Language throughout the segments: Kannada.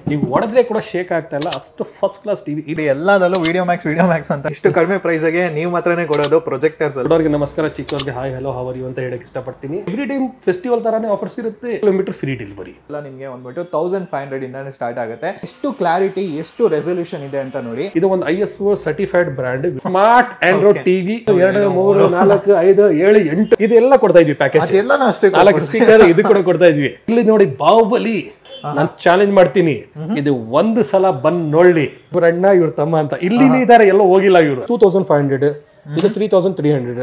ನೀವು ಹೊಡೆದ್ರೆ ಕೂಡ ಶೇಕ್ ಆಗ್ತಾ ಇಲ್ಲ ಅಷ್ಟು ಫಸ್ಟ್ ಕ್ಲಾಸ್ ಟಿವಿ ಇಲ್ಲಿ ಎಲ್ಲದಲ್ಲೂ ವಿಡಿಯೋ ಮ್ಯಾಕ್ಸ್ ವಿಡಿಯೋ ಮ್ಯಾಕ್ಸ್ ಅಂತ ಇಷ್ಟು ಕಡಿಮೆ ಪ್ರೈಸ್ಗೆ ನೀವು ಮಾತ್ರನೇ ಕೊಡೋದು ಪ್ರೊಜೆಕ್ಟರ್ಸ್ ಅಲ್ಲಿ ದೊಡ್ಡವ್ರಿಗೆ ನಮಸ್ಕಾರ ಚಿಕ್ಕವ್ರಿಗೆ ಹಾಯ್ ಹಲೋ ಹವರ್ ಯು ಅಂತ ಹೇಳಕ್ ಇಷ್ಟಪಡ್ತೀನಿ ಎವ್ರಿ ಟೈಮ್ ಫೆಸ್ಟಿವಲ್ ತರಾನೇ ಆಫರ್ಸ್ ಇರುತ್ತೆ ಕಿಲೋಮೀಟರ್ ಫ್ರೀ ಡೆಲಿವರಿ ಎಲ್ಲ ನಿಮಗೆ ಒಂದ್ಬಿಟ್ಟು ತೌಸಂಡ್ ಫೈವ್ ಹಂಡ್ರೆಡ್ ಇಂದಾನೆ ಸ್ಟಾರ್ಟ್ ಆಗುತ್ತೆ ಎಷ್ಟು ಕ್ಲಾರಿಟಿ ಎಷ್ಟು ರೆಸೊಲ್ಯೂಷನ್ ಇದೆ ಅಂತ ನೋಡಿ ಇದು ಒಂದು I S O certified brand smart Android TV ಎರಡು ಮೂರು ನಾಲ್ಕು ಐದು ಏಳು ಎಂಟು ಇದೆಲ್ಲ ಕೊಡ್ತಾ ಇದ್ವಿ ಪ್ಯಾಕೇಜ್ ಅದೆಲ್ಲನೂ ಅಷ್ಟೇ ನಾಲ್ಕು ಸ್ಪೀಕರ್ ಇದು ಕೂಡ ಕೊಡ್ತಾ ಇದ್ವಿ ಇಲ್ಲಿ ನೋಡಿ ಬಾಹುಬಲಿ ನಾನು ಚಾಲೆಂಜ್ ಮಾಡ್ತೀನಿ ಇದು ಒಂದು ಸಲ ಬಂದ್ ನೋಡ್ಲಿ ಇವ್ರ ಅಣ್ಣ ಇವ್ರ ತಮ್ಮ ಅಂತ ಇಲ್ಲಿ ಇದಾರೆ ಎಲ್ಲೋ ಹೋಗಿಲ್ಲ ಇವರು ಟೂ ತೌಸಂಡ್ ಫೈವ್ ಹಂಡ್ರೆಡ್ ಇದು ತ್ರೀ ತೌಸಂಡ್ ತ್ರೀ ಹಂಡ್ರೆಡ್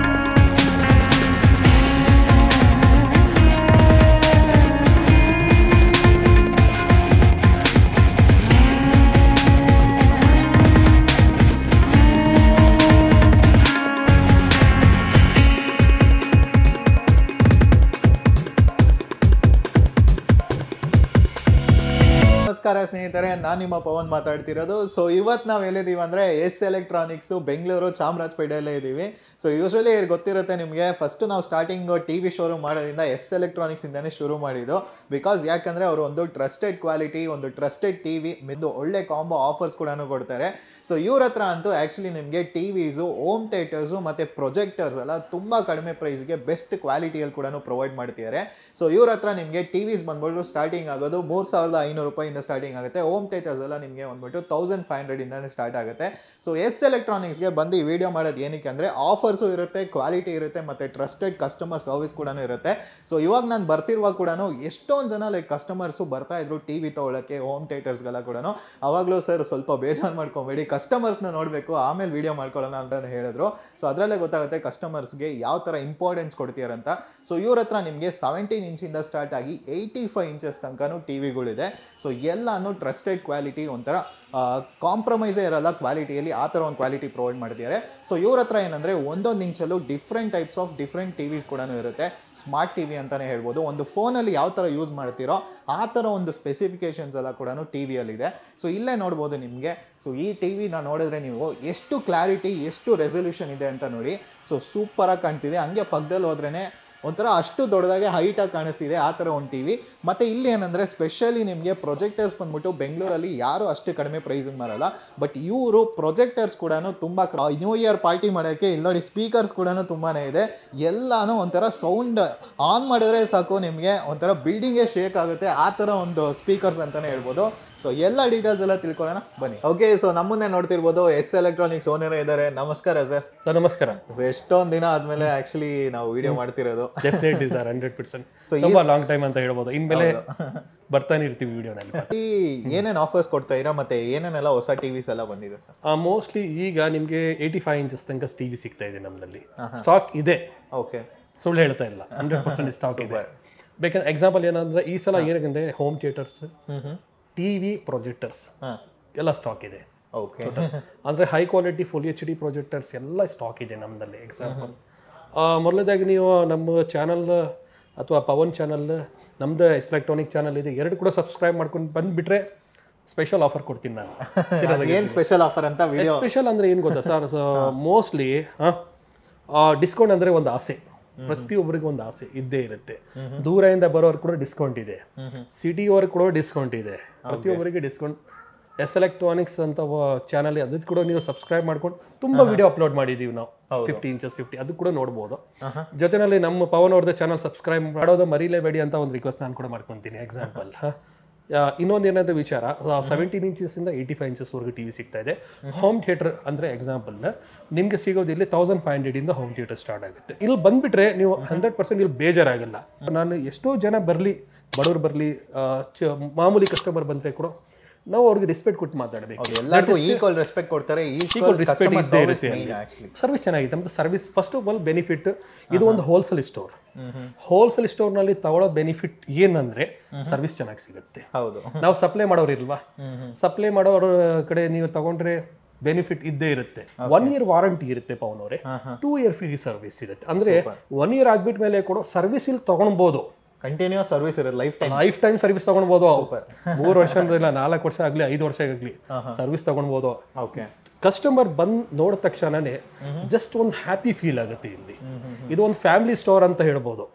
ನಮಸ್ಕಾರ ಸ್ನೇಹಿತರೆ ನಾನು ನಿಮ್ಮ ಪವನ್ ಮಾತಾಡ್ತಿರೋದು ಸೊ ಇವತ್ತು ನಾವು ಎಲ್ಲಿದ್ದೀವಿ ಅಂದರೆ ಎಸ್ ಎಲೆಕ್ಟ್ರಾನಿಕ್ಸು ಬೆಂಗಳೂರು ಚಾಮರಾಜಪೇಟೆಯಲ್ಲೇ ಇದ್ದೀವಿ ಸೊ ಯೂಶ್ವಲಿ ಗೊತ್ತಿರುತ್ತೆ ನಿಮಗೆ ಫಸ್ಟ್ ನಾವು ಸ್ಟಾರ್ಟಿಂಗ್ ಟಿ ವಿ ಶೋರೂಮ್ ಮಾಡೋದ್ರಿಂದ ಎಸ್ ಎಲೆಕ್ಟ್ರಾನಿಕ್ಸ್ ಇಂದಾನೆ ಶುರು ಮಾಡಿದ್ದು ಬಿಕಾಸ್ ಯಾಕಂದರೆ ಅವರು ಒಂದು ಟ್ರಸ್ಟೆಡ್ ಕ್ವಾಲಿಟಿ ಒಂದು ಟ್ರಸ್ಟೆಡ್ ಟಿ ವಿ ಒಂದು ಒಳ್ಳೆ ಕಾಂಬೋ ಆಫರ್ಸ್ ಕೂಡ ಕೊಡ್ತಾರೆ ಸೊ ಇವ್ರ ಹತ್ರ ಅಂತೂ ಆ್ಯಕ್ಚುಲಿ ನಿಮಗೆ ಟಿ ವಿಸು ಹೋಮ್ ಥಿಯೇಟರ್ಸು ಮತ್ತು ಪ್ರೊಜೆಕ್ಟರ್ಸ್ ಎಲ್ಲ ತುಂಬ ಕಡಿಮೆ ಪ್ರೈಸ್ಗೆ ಬೆಸ್ಟ್ ಕ್ವಾಲಿಟಿಯಲ್ಲಿ ಕೂಡ ಪ್ರೊವೈಡ್ ಮಾಡ್ತಿದ್ದಾರೆ ಸೊ ಇವ್ರ ಹತ್ರ ನಿಮಗೆ ಟಿ ವಿಸ್ ಬಂದ್ಬಿಟ್ಟು ಸ್ಟಾರ್ಟಿಂಗ್ ಆಗೋದು ಮೂರು ಸಾವಿರದ ಐನೂರು ರೂಪಾಯಿಂದ ಸ್ಟಾರ್ಟಿಂಗ್ ಆಗುತ್ತೆ ಹೋಮ್ ಥಿಯೇಟರ್ಸ್ ಎಲ್ಲ ನಿಮಗೆ ಬಂದ್ಬಿಟ್ಟು ತೌಸಂಡ್ ಫೈವ್ ಹಂಡ್ರೆಡ್ ಇಂದಾನೆ ಸ್ಟಾರ್ಟ್ ಆಗುತ್ತೆ ಸೊ ಎಸ್ ಎಲೆಕ್ಟ್ರಾನಿಕ್ಸ್ಗೆ ಬಂದು ಈ ವಿಡಿಯೋ ಮಾಡೋದು ಏನಕ್ಕೆ ಅಂದರೆ ಆಫರ್ಸು ಇರುತ್ತೆ ಕ್ವಾಲಿಟಿ ಇರುತ್ತೆ ಮತ್ತು ಟ್ರಸ್ಟೆಡ್ ಕಸ್ಟಮರ್ ಸರ್ವಿಸ್ ಕೂಡ ಇರುತ್ತೆ ಸೊ ಇವಾಗ ನಾನು ಬರ್ತಿರುವಾಗ ಕೂಡ ಎಷ್ಟೊಂದು ಜನ ಲೈಕ್ ಕಸ್ಟಮರ್ಸು ಬರ್ತಾ ಇದ್ರು ಟಿ ವಿ ತೊಗೊಳಕ್ಕೆ ಹೋಮ್ ಥಿಯೇಟರ್ಸ್ಗೆಲ್ಲ ಕೂಡ ಅವಾಗಲೂ ಸರ್ ಸ್ವಲ್ಪ ಬೇಜಾರು ಮಾಡ್ಕೊಬೇಡಿ ಕಸ್ಟಮರ್ಸ್ನ ನೋಡಬೇಕು ಆಮೇಲೆ ವಿಡಿಯೋ ಮಾಡ್ಕೊಳ್ಳೋಣ ಅಂತ ಹೇಳಿದ್ರು ಸೊ ಅದರಲ್ಲೇ ಗೊತ್ತಾಗುತ್ತೆ ಕಸ್ಟಮರ್ಸ್ಗೆ ಯಾವ ಥರ ಇಂಪಾರ್ಟೆನ್ಸ್ ಕೊಡ್ತೀರಂತ ಸೊ ಇವ್ರ ಹತ್ರ ನಿಮಗೆ ಸೆವೆಂಟೀನ್ ಇಂಚಿಂದ ಸ್ಟಾರ್ಟ್ ಆಗಿ ಏಯ್ಟಿ ಫೈವ್ ಇಂಚಸ್ ತನಕನೂ ಟಿ ವಿಗಳಿದೆ ಸೊ ಎಲ್ಲಾನು ಟ್ರಸ್ಟೆಡ್ ಕ್ವಾಲಿಟಿ ಒಂಥರ ಕಾಂಪ್ರಮೈಸೇ ಇರಲ್ಲ ಕ್ವಾಲಿಟಿಯಲ್ಲಿ ಆ ಥರ ಒಂದು ಕ್ವಾಲಿಟಿ ಪ್ರೊವೈಡ್ ಮಾಡ್ತಿದ್ದಾರೆ ಸೊ ಇವ್ರ ಹತ್ರ ಏನಂದರೆ ಒಂದೊಂದು ಇಂಚಲ್ಲೂ different types of different T Vs ಕೂಡ ಇರುತ್ತೆ ಸ್ಮಾರ್ಟ್ ಟಿ ವಿ ಅಂತಲೇ ಹೇಳ್ಬೋದು ಒಂದು ಫೋನಲ್ಲಿ ಯಾವ ಥರ ಯೂಸ್ ಮಾಡ್ತೀರೋ ಆ ಥರ ಒಂದು ಸ್ಪೆಸಿಫಿಕೇಶನ್ಸ್ ಎಲ್ಲ ಕೂಡ ಟಿ ವಿಯಲ್ಲಿದೆ ಸೊ ಇಲ್ಲೇ ನೋಡ್ಬೋದು ನಿಮಗೆ ಸೊ ಈ ಟಿ ವಿನ ನೋಡಿದ್ರೆ ನೀವು ಎಷ್ಟು ಕ್ಲಾರಿಟಿ ಎಷ್ಟು ರೆಸೊಲ್ಯೂಷನ್ ಇದೆ ಅಂತ ನೋಡಿ ಸೊ ಸೂಪರಾಗಿ ಕಾಣ್ತಿದೆ ಹಂಗೆ ಪಕ್ಕದಲ್ಲಿ ಹೋದ್ರೇ ಒಂಥರ ಅಷ್ಟು ದೊಡ್ಡದಾಗೆ ಹೈಟಾಗಿ ಕಾಣಿಸ್ತಿದೆ ಆ ಥರ ಒಂದು ಟಿ ವಿ ಮತ್ತು ಇಲ್ಲಿ ಏನಂದರೆ ಸ್ಪೆಷಲಿ ನಿಮಗೆ ಪ್ರೊಜೆಕ್ಟರ್ಸ್ ಬಂದ್ಬಿಟ್ಟು ಬೆಂಗಳೂರಲ್ಲಿ ಯಾರು ಅಷ್ಟು ಕಡಿಮೆ ಪ್ರೈಸಿಗೆ ಮಾರಲ್ಲ ಬಟ್ ಇವರು ಪ್ರೊಜೆಕ್ಟರ್ಸ್ ಕೂಡ ತುಂಬ ನ್ಯೂ ಇಯರ್ ಪಾರ್ಟಿ ಮಾಡೋಕ್ಕೆ ಇಲ್ಲಿ ನೋಡಿ ಸ್ಪೀಕರ್ಸ್ ಕೂಡ ತುಂಬಾ ಇದೆ ಎಲ್ಲಾನು ಒಂಥರ ಸೌಂಡ್ ಆನ್ ಮಾಡಿದ್ರೆ ಸಾಕು ನಿಮಗೆ ಒಂಥರ ಬಿಲ್ಡಿಂಗೇ ಶೇಕ್ ಆಗುತ್ತೆ ಆ ಥರ ಒಂದು ಸ್ಪೀಕರ್ಸ್ ಅಂತಲೇ ಹೇಳ್ಬೋದು ಸೊ ಎಲ್ಲ ಡೀಟೇಲ್ಸ್ ಎಲ್ಲ ತಿಳ್ಕೊಳ್ಳೋಣ ಬನ್ನಿ ಓಕೆ ಸೊ ನಮ್ಮನ್ನೇ ನೋಡ್ತಿರ್ಬೋದು ಎಸ್ ಎಲೆಕ್ಟ್ರಾನಿಕ್ಸ್ ಓನರ್ ಇದ್ದಾರೆ ನಮಸ್ಕಾರ ಸರ್ ಸರ್ ನಮಸ್ಕಾರ ಸೊ ಎಷ್ಟೊಂದು ದಿನ ಆದಮೇಲೆ ಆ್ಯಕ್ಚುಲಿ ನಾವು ವಿಡಿಯೋ ಮಾಡ್ತಿರೋದು definitely sir hundred percent So, ತುಂಬಾ ಲಾಂಗ್ ಟೈಮ್ ಅಂತ ಹೇಳ್ಬೋದು ಇನ್ಮೇಲೆ ಬರ್ತಾನೆ ಇರ್ತೀವಿ ವಿಡಿಯೋನಲ್ಲಿ ಈ ಏನೇನು ಆಫರ್ಸ್ ಕೊಡ್ತಾ ಇರಾ ಮತ್ತೆ ಏನೇನೆಲ್ಲ ಹೊಸ ಟಿವಿಸ್ ಎಲ್ಲ ಬಂದಿದೆ ಸರ್ ಮೋಸ್ಟ್ಲಿ ಈಗ ನಿಮಗೆ ಏಯ್ಟಿ ಫೈವ್ ಇಂಚಸ್ ತನಕ ಟಿವಿ ಸಿಗ್ತಾ ಇದೆ ನಮ್ಮಲ್ಲಿ ಸ್ಟಾಕ್ ಇದೆ ಓಕೆ ಸುಳ್ಳು ಹೇಳ್ತಾ ಇಲ್ಲ ಹಂಡ್ರೆಡ್ ಪರ್ಸೆಂಟ್ ಸ್ಟಾಕ್ ಇದೆ ಬೇಕಂದ್ರೆ ಎಕ್ಸಾಂಪಲ್ ಏನಂದ್ರೆ ಈ ಸಲ ಏನಂದ್ರೆ home theatres hmm hmm TV projectors ಹಾಂ ಎಲ್ಲ ಸ್ಟಾಕ್ ಇದೆ ಓಕೆ ಅಂದ್ರೆ high quality full H D projectors ಎಲ್ಲ ಸ್ಟಾಕ್ ಇದೆ ನಮ್ಮದಲ್ಲಿ ಎಕ್ಸಾಂಪಲ್ ಮೊದಲದಾಗಿ ನೀವು ನಮ್ಮ ಚಾನಲ್ ಅಥವಾ ಪವನ್ ಚಾನಲ್ ನಮ್ದು ಎಲೆಕ್ಟ್ರಾನಿಕ್ ಚಾನಲ್ ಇದೆ ಎರಡು ಕೂಡ ಸಬ್ಸ್ಕ್ರೈಬ್ ಮಾಡ್ಕೊಂಡು ಬಂದ್ಬಿಟ್ರೆ ಸ್ಪೆಷಲ್ ಆಫರ್ ಕೊಡ್ತೀನಿ ನಾನು ಏನ್ ಸ್ಪೆಷಲ್ ಆಫರ್ ಅಂತ ವಿಡಿಯೋ ಸ್ಪೆಷಲ್ ಅಂದ್ರೆ ಏನು ಗೊತ್ತಾ ಸರ್ ಮೋಸ್ಟ್ಲಿ ಡಿಸ್ಕೌಂಟ್ ಅಂದ್ರೆ ಒಂದು ಆಸೆ ಪ್ರತಿಯೊಬ್ಬರಿಗೂ ಒಂದು ಆಸೆ ಇದ್ದೇ ಇರುತ್ತೆ ದೂರದಿಂದ ಬರೋರು ಕೂಡ ಡಿಸ್ಕೌಂಟ್ ಇದೆ ಸಿಟಿಯವ್ರಿಗೆ ಕೂಡ ಡಿಸ್ಕೌಂಟ್ ಇದೆ ಪ್ರತಿಯೊಬ್ಬರಿಗೆ ಡಿಸ್ಕೌಂಟ್ ಎಸ್ ಎಲೆಕ್ಟ್ರಾನಿಕ್ಸ್ ಅಂತ ಚಾನಲ್ ಅದಕ್ಕೆ ಕೂಡ ನೀವು ಸಬ್ಸ್ಕ್ರೈಬ್ ಮಾಡ್ಕೊಂಡು ತುಂಬಾ ವಿಡಿಯೋ ಅಪ್ಲೋಡ್ ಮಾಡಿದೀವಿ ನಾವು ಫಿಫ್ಟಿ ಇಂಚಸ್ ಫಿಫ್ಟಿ ಅದು ಕೂಡ ನೋಡ್ಬೋದು ಜೊತೆನಲ್ಲಿ ನಮ್ಮ ಪವನ್ ಅವ್ರದ್ದು ಚಾನಲ್ ಸಬ್ಸ್ಕ್ರೈಬ್ ಮಾಡೋದು ಮರೀಲೇಬೇಡಿ ಅಂತ ಒಂದು ರಿಕ್ವೆಸ್ಟ್ ನಾನು ಕೂಡ ಮಾಡ್ಕೊತೀನಿ ಎಕ್ಸಾಂಪಲ್ ಇನ್ನೊಂದು ಏನಂದ್ರೆ ವಿಚಾರ ಸೆವೆಂಟೀನ್ ಇಂಚಸ್ ಇಂದ ಏಯ್ಟಿ ಫೈವ್ ಇಂಚಸ್ ವರೆಗೂ ಟಿವಿ ಸಿಗ್ತಾ ಇದೆ ಹೋಮ್ ಥಿಯೇಟರ್ ಅಂದ್ರೆ ಎಕ್ಸಾಂಪಲ್ ನಿಮ್ಗೆ ಸಿಗೋದು ಇಲ್ಲಿ ತೌಸಂಡ್ ಫೈವ್ ಹಂಡ್ರೆಡ್ ಇಂದ ಹೋಮ್ ಥಿಯೇಟರ್ ಸ್ಟಾರ್ಟ್ ಆಗುತ್ತೆ ಇಲ್ಲಿ ಬಂದ್ಬಿಟ್ರೆ ನೀವು ಹಂಡ್ರೆಡ್ ಪರ್ಸೆಂಟ್ ಇಲ್ಲಿ ಬೇಜಾರಾಗಲ್ಲ ನಾನು ಎಷ್ಟೋ ಜನ ಬರಲಿ ಬಡವ್ರು ಬರಲಿ ಮಾಮೂಲಿ ಕಸ್ಟಮರ್ ಬಂದ್ರೆ ಕೂಡ ನಾವು ಅವ್ರಿಗೆ ರೆಸ್ಪೆಕ್ಟ್ ಕೊಟ್ಟು ಮಾತಾಡಬೇಕು ಎಲ್ಲರಿಗೂ ಈಕ್ವಲ್ ರೆಸ್ಪೆಕ್ಟ್ ಕೊಡ್ತಾರೆ ಈಕ್ವಲ್ ರೆಸ್ಪೆಕ್ಟ್ ಕಸ್ಟಮರ್ ಇದ್ದೇ ಸರ್ವಿಸ್ ಇರುತ್ತೆ ಮೇನ್ ಅಲ್ಲಿ ಆಕ್ಚುಲಿ ಸರ್ವಿಸ್ ಚೆನ್ನಾಗಿದೆ ಮತ್ತು service first of all benefit ಇದು ಒಂದು ಹೋಲ್ಸೇಲ್ ಸ್ಟೋರ್ ಹೋಲ್ಸೇಲ್ ಸ್ಟೋರ್ನಲ್ಲಿ ತಗೊಳ್ಳೋ ಬೆನಿಫಿಟ್ ಏನಂದ್ರೆ ಸರ್ವಿಸ್ ಚೆನ್ನಾಗಿ ಸಿಗುತ್ತೆ ಹೌದು ನಾವು ಸಪ್ಲೈ ಮಾಡೋರು ಇಲ್ವಾ ಸಪ್ಲೈ ಮಾಡೋರ ಕಡೆ ನೀವು ತಗೊಂಡ್ರೆ ಬೆನಿಫಿಟ್ ಇದ್ದೇ ಇರುತ್ತೆ ಒನ್ ಇಯರ್ ವಾರಂಟಿ ಇರುತ್ತೆ ಪವನ್ ಅವರೇ ಟೂ ಇಯರ್ ಫ್ರೀ ಸರ್ವಿಸ್ ಇರುತ್ತೆ ಅಂದ್ರೆ ಒನ್ ಇಯರ್ ಆಗ್ಬಿಟ್ ಮೇಲೆ ಕೂಡ ಸರ್ವಿಸ್ ಇಲ್ಲಿ ತಗೊಳ್ಬೋದು ಕಂಟಿನ್ಯೂಸ್ ಸರ್ವಿಸ್ ಇರುತ್ತೆ lifetime lifetime service ತಗೊಳ್ಬೋದು ಮೂರು ವರ್ಷ ಅಂದ್ರೆ ಇಲ್ಲ ನಾಲ್ಕು ವರ್ಷ ಆಗ್ಲಿ ಐದು ವರ್ಷ ಆಗ್ಲಿ ಸರ್ವಿಸ್ ತಗೊಳ್ಬೋದು ಓಕೆ ಕಸ್ಟಮರ್ ಬಂದ್ ನೋಡಿದ ತಕ್ಷಣನೇ ಜಸ್ಟ್ ಒಂದು ಹ್ಯಾಪಿ ಫೀಲ್ ಆಗುತ್ತೆ ಇಲ್ಲಿ ಇದು ಒಂದು ಫ್ಯಾಮಿಲಿ ಸ್ಟೋರ್ ಅಂತ ಹೇಳ್ಬೋದು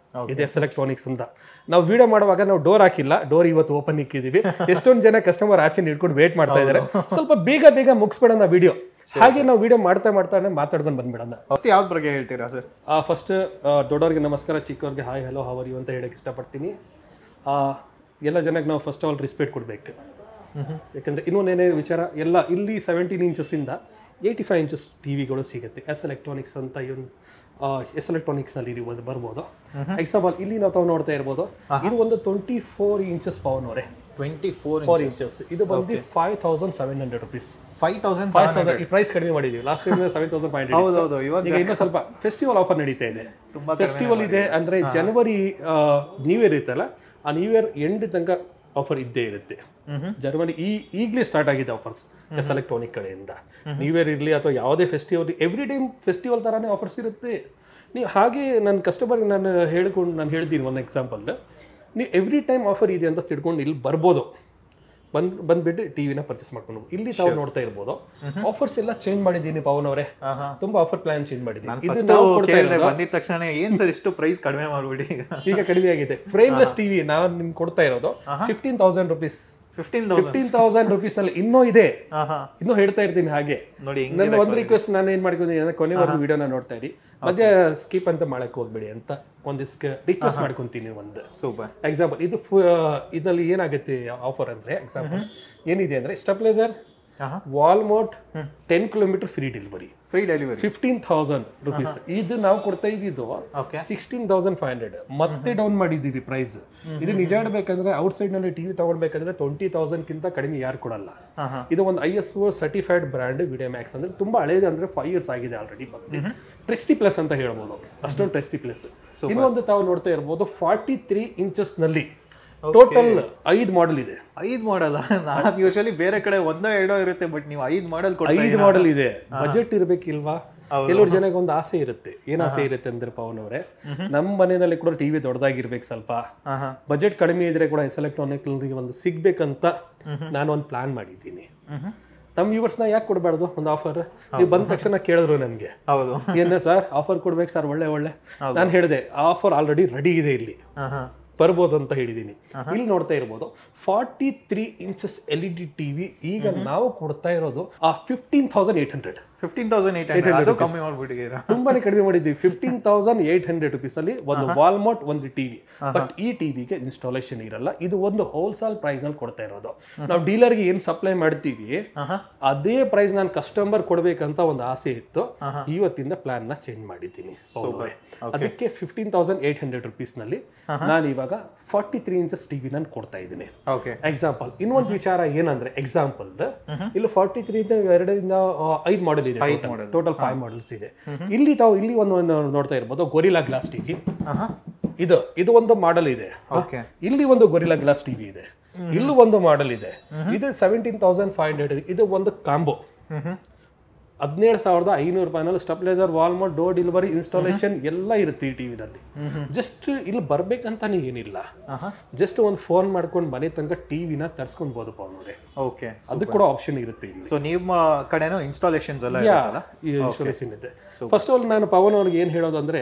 ಇದೆ ಎಸ್ ಎಲೆಕ್ಟ್ರಾನಿಕ್ಸ್ ಅಂತ ನಾವು ವಿಡಿಯೋ ಮಾಡುವಾಗ ನಾವು ಡೋರ್ ಹಾಕಿಲ್ಲ ಡೋರ್ ಇವತ್ತು ಓಪನ್ ಇಕ್ಕಿದೀವಿ ಎಷ್ಟೊಂದು ಜನ ಕಸ್ಟಮರ್ ಆಚೆ ಹಿಡ್ಕೊಂಡು ವೇಟ್ ಮಾಡ್ತಾ ಇದ್ದಾರೆ ಸ್ವಲ್ಪ ಬೇಗ ಬೇಗ ಮುಗಿಸ್ಬಿಡೋಣ ವಿಡಿಯೋ ಹಾಗೆ ನಾವು ವಿಡಿಯೋ ಮಾಡ್ತಾ ಮಾಡ್ತಾ ಮಾತಾಡ್ಕೊಂಡು ಬಂದ್ಬಿಡೋಣ ಫಸ್ಟ್ ಯಾವ್ದು ಬಗ್ಗೆ ಹೇಳ್ತೀರಾ ಸರ್ ಫಸ್ಟ್ ದೊಡ್ಡವ್ರಿಗೆ ನಮಸ್ಕಾರ ಚಿಕ್ಕವ್ರಿಗೆ ಹಾಯ್ ಹಲೋ ಹವರ್ ಯು ಅಂತ ಹೇಳಕ್ಕೆ ಇಷ್ಟಪಡ್ತೀನಿ ಆ, ಎಲ್ಲ ಜನಕ್ಕೆ ನಾವು ಫಸ್ಟ್ ಆಫ್ ಆಲ್ ರೆಸ್ಪೆಕ್ಟ್ ಕೊಡಬೇಕು ಯಾಕಂದರೆ ಇನ್ನೊಂದೇನೇ ವಿಚಾರ ಎಲ್ಲ ಇಲ್ಲಿ ಸೆವೆಂಟೀನ್ ಇಂಚಸ್ಸಿಂದ ಏಯ್ಟಿ ಫೈವ್ ಇಂಚಸ್ ಟಿ ವಿಗಳು ಸಿಗುತ್ತೆ ಎಸ್ ಎಲೆಕ್ಟ್ರಾನಿಕ್ಸ್ ಅಂತ ಇವನ್ ಎಸ್ ಎಲೆಕ್ಟ್ರಾನಿಕ್ಸ್ನಲ್ಲಿ ಇರ್ಬೋದು ಬರ್ಬೋದು ಎಕ್ಸಾಂಪಲ್ ಇಲ್ಲಿ ನಾವು ತಾವು ನೋಡ್ತಾ ಇರ್ಬೋದು ಇದು ಒಂದು ಟ್ವೆಂಟಿ ಫೋರ್ ಇಂಚಸ್ ಪವನ್ ಅವರೇ ಟ್ವೆಂಟಿ ಫೋರ್ ಫೋರ್ ಇಂಚಸ್ ಇದು ಬಂದು five thousand seven hundred rupees five thousand five thousand ಈ ಪ್ರೈಸ್ ಕಡಿಮೆ ಮಾಡಿದ್ದೀವಿ last time seven thousand five hundred ಹೌದೌದು ಇವಾಗ ಈಗ ಇನ್ನೂ ಸ್ವಲ್ಪ ಫೆಸ್ಟಿವಲ್ ಆಫರ್ ನಡೀತಾ ಇದೆ ತುಂಬಾ ಫೆಸ್ಟಿವಲ್ ಇದೆ ಅಂದ್ರೆ ಜನವರಿ ನ್ಯೂ ಇಯರ್ ಇರುತ್ತಲ್ಲ ಆ ನ್ಯೂ ಇಯರ್ ಎಂಡ್ ತನಕ ಆಫರ್ ಇದ್ದೇ ಇರುತ್ತೆ ಜನವರಿ ಈ ಈಗಲೇ ಸ್ಟಾರ್ಟ್ ಆಗಿದೆ ಆಫರ್ಸ್ ಎಸ್ ಎಲೆಕ್ಟ್ರಾನಿಕ್ ಕಡೆಯಿಂದ ನ್ಯೂ ಇಯರ್ ಇರಲಿ ಅಥವಾ ಯಾವುದೇ ಫೆಸ್ಟಿವಲ್ ಎವ್ರಿ ಟೈಮ್ ಫೆಸ್ಟಿವಲ್ ಥರನೇ ಆಫರ್ಸ್ ಇರುತ್ತೆ ನೀವು ಹಾಗೆ ನನ್ನ ಕಸ್ಟಮರ್ಗೆ ನಾನು ಹೇಳ್ಕೊಂಡು ನಾನು ಹೇಳ್ತೀನಿ ಒಂದು ಎಕ್ಸಾಂಪಲ್ ನೀವು ಎವ್ರಿ ಟೈಮ್ ಆಫರ್ ಇದೆ ಅಂತ ತಿಳ್ಕೊಂಡು ಇಲ್ಲಿ ಬರ್ಬೋದು ಬಂದ್ ಬಂದ್ಬಿಟ್ಟು ಟಿವಿನ ಪರ್ಚೇಸ್ ಮಾಡ್ಕೊಂಡು ಹೋಗಿ. ಇಲ್ಲಿ ತಾವು ನೋಡ್ತಾ ಇರ್ಬೋದು ಆಫರ್ಸ್ ಎಲ್ಲ ಚೇಂಜ್ ಮಾಡಿದ್ದೀನಿ ಪವನ್ ಅವರೇ ತುಂಬಾ ಆಫರ್ ಪ್ಲಾನ್ ಚೇಂಜ್ ಮಾಡಿದ್ದೀನಿ ಇದು ಫಸ್ಟ್ ನಾವು ಕೊಡ್ತಾ ಕೇಳಿದೆ ಇರೋದು ಬಂದಿದ ತಕ್ಷಣ ಏನ್ ಸರ್ ಇಷ್ಟು ಪ್ರೈಸ್ ಕಡಿಮೆ ಮಾಡ್ಬಿಡಿ ಈಗ ಕಡಿಮೆ ಆಗಿದೆ ಫ್ರೇಮ್ಲೆಸ್ ಟಿವಿ ನಾವು ನಿಮ್ಗೆ ಕೊಡ್ತಾ ಇರೋದು fifteen thousand rupees fifteen thousand fifteen thousand rupees ಅಲ್ಲಿ ಇನ್ನೂ ಇದೆ ಹಾ ಹಾ ಇನ್ನೂ ಹೇಳ್ತಾ ಇರ್ತೀನಿ ಹಾಗೆ ನೋಡಿ ಹಿಂಗ್ ನನ್ನ ಒಂದು ರಿಕ್ವೆಸ್ಟ್ ನಾನು ಏನ್ ಮಾಡ್ಕೊಂಡಿದ್ದೀನಿ ಕೊನೆವರೆಗೂ ವಿಡಿಯೋನ ನೋಡ್ತಾ ಇರಿ ಮಧ್ಯ ಸ್ಕಿಪ್ ಅಂತ ಮಾಡಕ್ ಹೋಗ್ಬೇಡಿ ಅಂತ ಒಂದಿಷ್ಟು ರಿಕ್ವೆಸ್ಟ್ ಮಾಡ್ಕೊಂತೀನಿ ಒಂದು ಸೂಪರ್ ಎಕ್ಸಾಂಪಲ್ ಇದು ಫು- ಇದರಲ್ಲಿ ಏನಾಗುತ್ತೆ ಆಫರ್ ಅಂದ್ರೆ ಎಕ್ಸಾಂಪಲ್ ಏನಿದೆ ಅಂದ್ರೆ ಸ್ಟೆಪ್ಲೈಸರ್ ಆಹಾ. Wall mount ten kilometre free delivery free delivery fifteen thousand rupees ಇದು ನಾವು ಕೊಡ್ತಾ ಇದ್ದಿದ್ದು okay sixteen thousand five hundred ಮತ್ತೆ ಡೌನ್ ಮಾಡಿದ್ದೀವಿ ಪ್ರೈಸ್ ಇದು ನಿಜ ಹೇಳ್ಬೇಕಂದ್ರೆ ಔಟ್ ಸೈಡ್ ನಲ್ಲಿ ಟಿವಿ ತಗೊಳ್ಬೇಕಂದ್ರೆ ಟ್ವೆಂಟಿ ತೌಸಂಡ್ ಕಿಂತ ಕಡಿಮೆ ಯಾರು ಕೊಡಲ್ಲ ಹಾ ಹಾ ಇದು ಒಂದು I S O certified brand Video Max ಅಂದ್ರೆ ತುಂಬಾ ಹಳೇದು ಅಂದ್ರೆ ಫೈವ್ ಇಯರ್ಸ್ ಆಗಿದೆ ಆಲ್ರೆಡಿ ಟ್ರೆಸ್ಟಿ ಪ್ಲಸ್ ಅಂತ ಹೇಳ್ಬೋದು ಅಷ್ಟೊಂದು ಟ್ರೆಸ್ಟಿ ಪ್ಲಸ್ ಇನ್ನೊಂದು ತಾವು ನೋಡ್ತಾ ಇರ್ಬೋದು ಫಾರ್ಟಿ ತ್ರೀ ಇಂಚಸ್ ನಲ್ಲಿ ಟೋಟಲ್ ಐದು ಮಾಡೆಲ್ ಇದೆ ಐದ್ ಮಾಡಲ್ಲ ನಾನು ಯೂಶಲಿ ಬೇರೆ ಕಡೆ ಒಂದೋ ಎರಡೋ ಇರುತ್ತೆ ಬಟ್ ನೀವು ಐದ್ ಮಾಡಲ್ ಕೊಡ್ತಾ ಐದು ಮಾಡೆಲ್ ಇದೆ ಬಜೆಟ್ ಇರ್ಬೇಕಿಲ್ವಾ ಕೆಲವ್ರು ಜನಕ್ಕೆ ಒಂದು ಆಸೆ ಇರುತ್ತೆ ಏನ್ ಆಸೆ ಇರುತ್ತೆ ಅಂದ್ರೆ ಪವನ್ ಅವರೇ ನಮ್ಮ ಮನೆಯಲ್ಲಿ ಕೂಡ ಟಿವಿ ದೊಡ್ಡದಾಗಿರ್ಬೇಕು ಸ್ವಲ್ಪ ಹಾ ಹಾ ಬಜೆಟ್ ಕಡಿಮೆ ಇದ್ರೆ ಕೂಡ ಎಸ್ ಎಲೆಕ್ಟ್ರಾನಿಕ್ ಒಂದು ಸಿಗ್ಬೇಕಂತ ನಾನು ಒಂದು ಪ್ಲಾನ್ ಮಾಡಿದ್ದೀನಿ ಮ್ಹೂ. ನಮ್ಮ ವ್ಯೂವರ್ಸ್ನ ಯಾಕೆ ಕೊಡಬಾರ್ದು ಒಂದು ಆಫರ್ ನೀವು ಬಂದ ತಕ್ಷಣ ಕೇಳಿದ್ರು ನನಗೆ ಹೌದು ಏನ ಸರ್ ಆಫರ್ ಕೊಡ್ಬೇಕು ಸರ್ ಒಳ್ಳೆ ಒಳ್ಳೆ ನಾನು ಹೇಳಿದೆ ಆಫರ್ ಆಲ್ರೆಡಿ ರೆಡಿ ಇದೆ ಇಲ್ಲಿ ಹಾ ಹಾ ಬರ್ಬೋದು ಅಂತ ಹೇಳಿದ್ದೀನಿ ಇಲ್ಲಿ ನೋಡ್ತಾ ಇರ್ಬೋದು forty three inches L E D TV ಈಗ ನಾವು ಕೊಡ್ತಾ ಇರೋದು ಆ fifteen thousand eight hundred fifteen thousand eight hundred ಅದು ಕಮ್ಮಿ ಮಾಡ್ಬಿಟ್ಟಿದ್ದೀರಾ ತುಂಬಾನೇ ಕಡಿಮೆ ಮಾಡಿದ್ದೀವಿ fifteen thousand eight hundred rupees ಅಲ್ಲಿ ಒಂದು ವಾಲ್ಮಾರ್ಟ್ ಒಂದು ಟಿವಿ ಬಟ್ ಈ ಟಿವಿಗೆ ಇನ್ಸ್ಟಾಲೇಷನ್ ಇರಲ್ಲ ಇದು ಒಂದು ಹೋಲ್ಸೇಲ್ ಪ್ರೈಸ್ ನಲ್ಲಿ ಕೊಡ್ತಾ ಇರೋದು ನಾವು ಡೀಲರ್ಗೆ ಏನ್ ಸಪ್ಲೈ ಮಾಡ್ತೀವಿ ಹಾ ಹಾ ಅದೇ ಪ್ರೈಸ್ ನಾನು ಕಸ್ಟಮರ್ ಕೊಡ್ಬೇಕಂತ ಒಂದು ಆಸೆ ಇತ್ತು ಇವತ್ತಿಂದ ಪ್ಲಾನ್ ನ ಚೇಂಜ್ ಮಾಡಿದ್ದೀನಿ ಅವ್ರೆ. ಅದಕ್ಕೆ fifteen thousand eight hundred rupees ನಲ್ಲಿ ನಾನು ಇವಾಗ ಫಾರ್ಟಿ ತ್ರೀ ಇಂಚಸ್ ಟಿವಿ ನಾನು ಕೊಡ್ತಾ ಇದ್ದೀನಿ ಓಕೆ ಎಕ್ಸಾಂಪಲ್ ಇನ್ನೊಂದು ವಿಚಾರ ಏನಂದ್ರೆ ಎಕ್ಸಾಂಪಲ್ ಇಲ್ಲಿ ಫಾರ್ಟಿ ತ್ರೀ ಎರಡರಿಂದ ಐದು ಮಾಡೆಲ್ ಇದೆ ಟೋಟಲ್ ಫೈವ್ ಮಾಡೆಲ್ಸ್ ಇದೆ ಇಲ್ಲಿ ತಾವು ಇಲ್ಲಿ ಒಂದು ಒಂದು ನೋಡ್ತಾ ಇರ್ಬೋದು ಗೊರಿಲಾ ಗ್ಲಾಸ್ ಟಿವಿ ಹಾ ಹಾ ಇದು ಇದು ಒಂದು ಮಾಡೆಲ್ ಇದೆ ಓಕೆ ಇಲ್ಲಿ ಒಂದು ಗೊರಿಲಾ ಗ್ಲಾಸ್ ಟಿವಿ ಇದೆ ಇಲ್ಲೂ ಒಂದು ಮಾಡೆಲ್ ಇದೆ ಇದು ಸೆವೆಂಟೀನ್ ತೌಸಂಡ್ ಫೈವ್ ಹಂಡ್ರೆಡ್ ಇದು ಒಂದು ಕಾಂಬೋ ಹ್ಮ್ ಹ್ಮ್ ಹದಿನೇಳು ಸಾವಿರದ ಐನೂರು ರೂಪಾಯಿನಲ್ಲಿ stabiliser wall mount door delivery installation ಎಲ್ಲ ಇರುತ್ತೆ ಈ ಟಿವಿನಲ್ಲಿ ಜಸ್ಟ್ ಇಲ್ಲಿ ಬರ್ಬೇಕಂತಾನೆ ಏನಿಲ್ಲ ಹಾ ಹಾ ಜಸ್ಟ್ ಒಂದು ಫೋನ್ ಮಾಡ್ಕೊಂಡು ಮನೆ ತನಕ ಟಿವಿನ ತರ್ಸ್ಕೊಳ್ಬೋದು ಅವನವ್ರೆ ಓಕೆ ಅದು ಕೂಡ ಆಪ್ಷನ್ ಇರುತ್ತೆ ಇಲ್ಲಿ ಸೊ ನಿಮ್ಮ ಕಡೆನೂ ಇನ್ಸ್ಟಾಲೇಷನ್ಸ್ ಎಲ್ಲ ಇರುತ್ತಲ್ಲ ಈ ಇನ್ಸ್ಟಾಲೇಷನ್ ಇದೆ ಫಸ್ಟ್ ಆಫ್ ಆಲ್ ನಾನು ಪವನ್ ಅವ್ರಿಗೆ ಏನು ಹೇಳೋದು ಅಂದ್ರೆ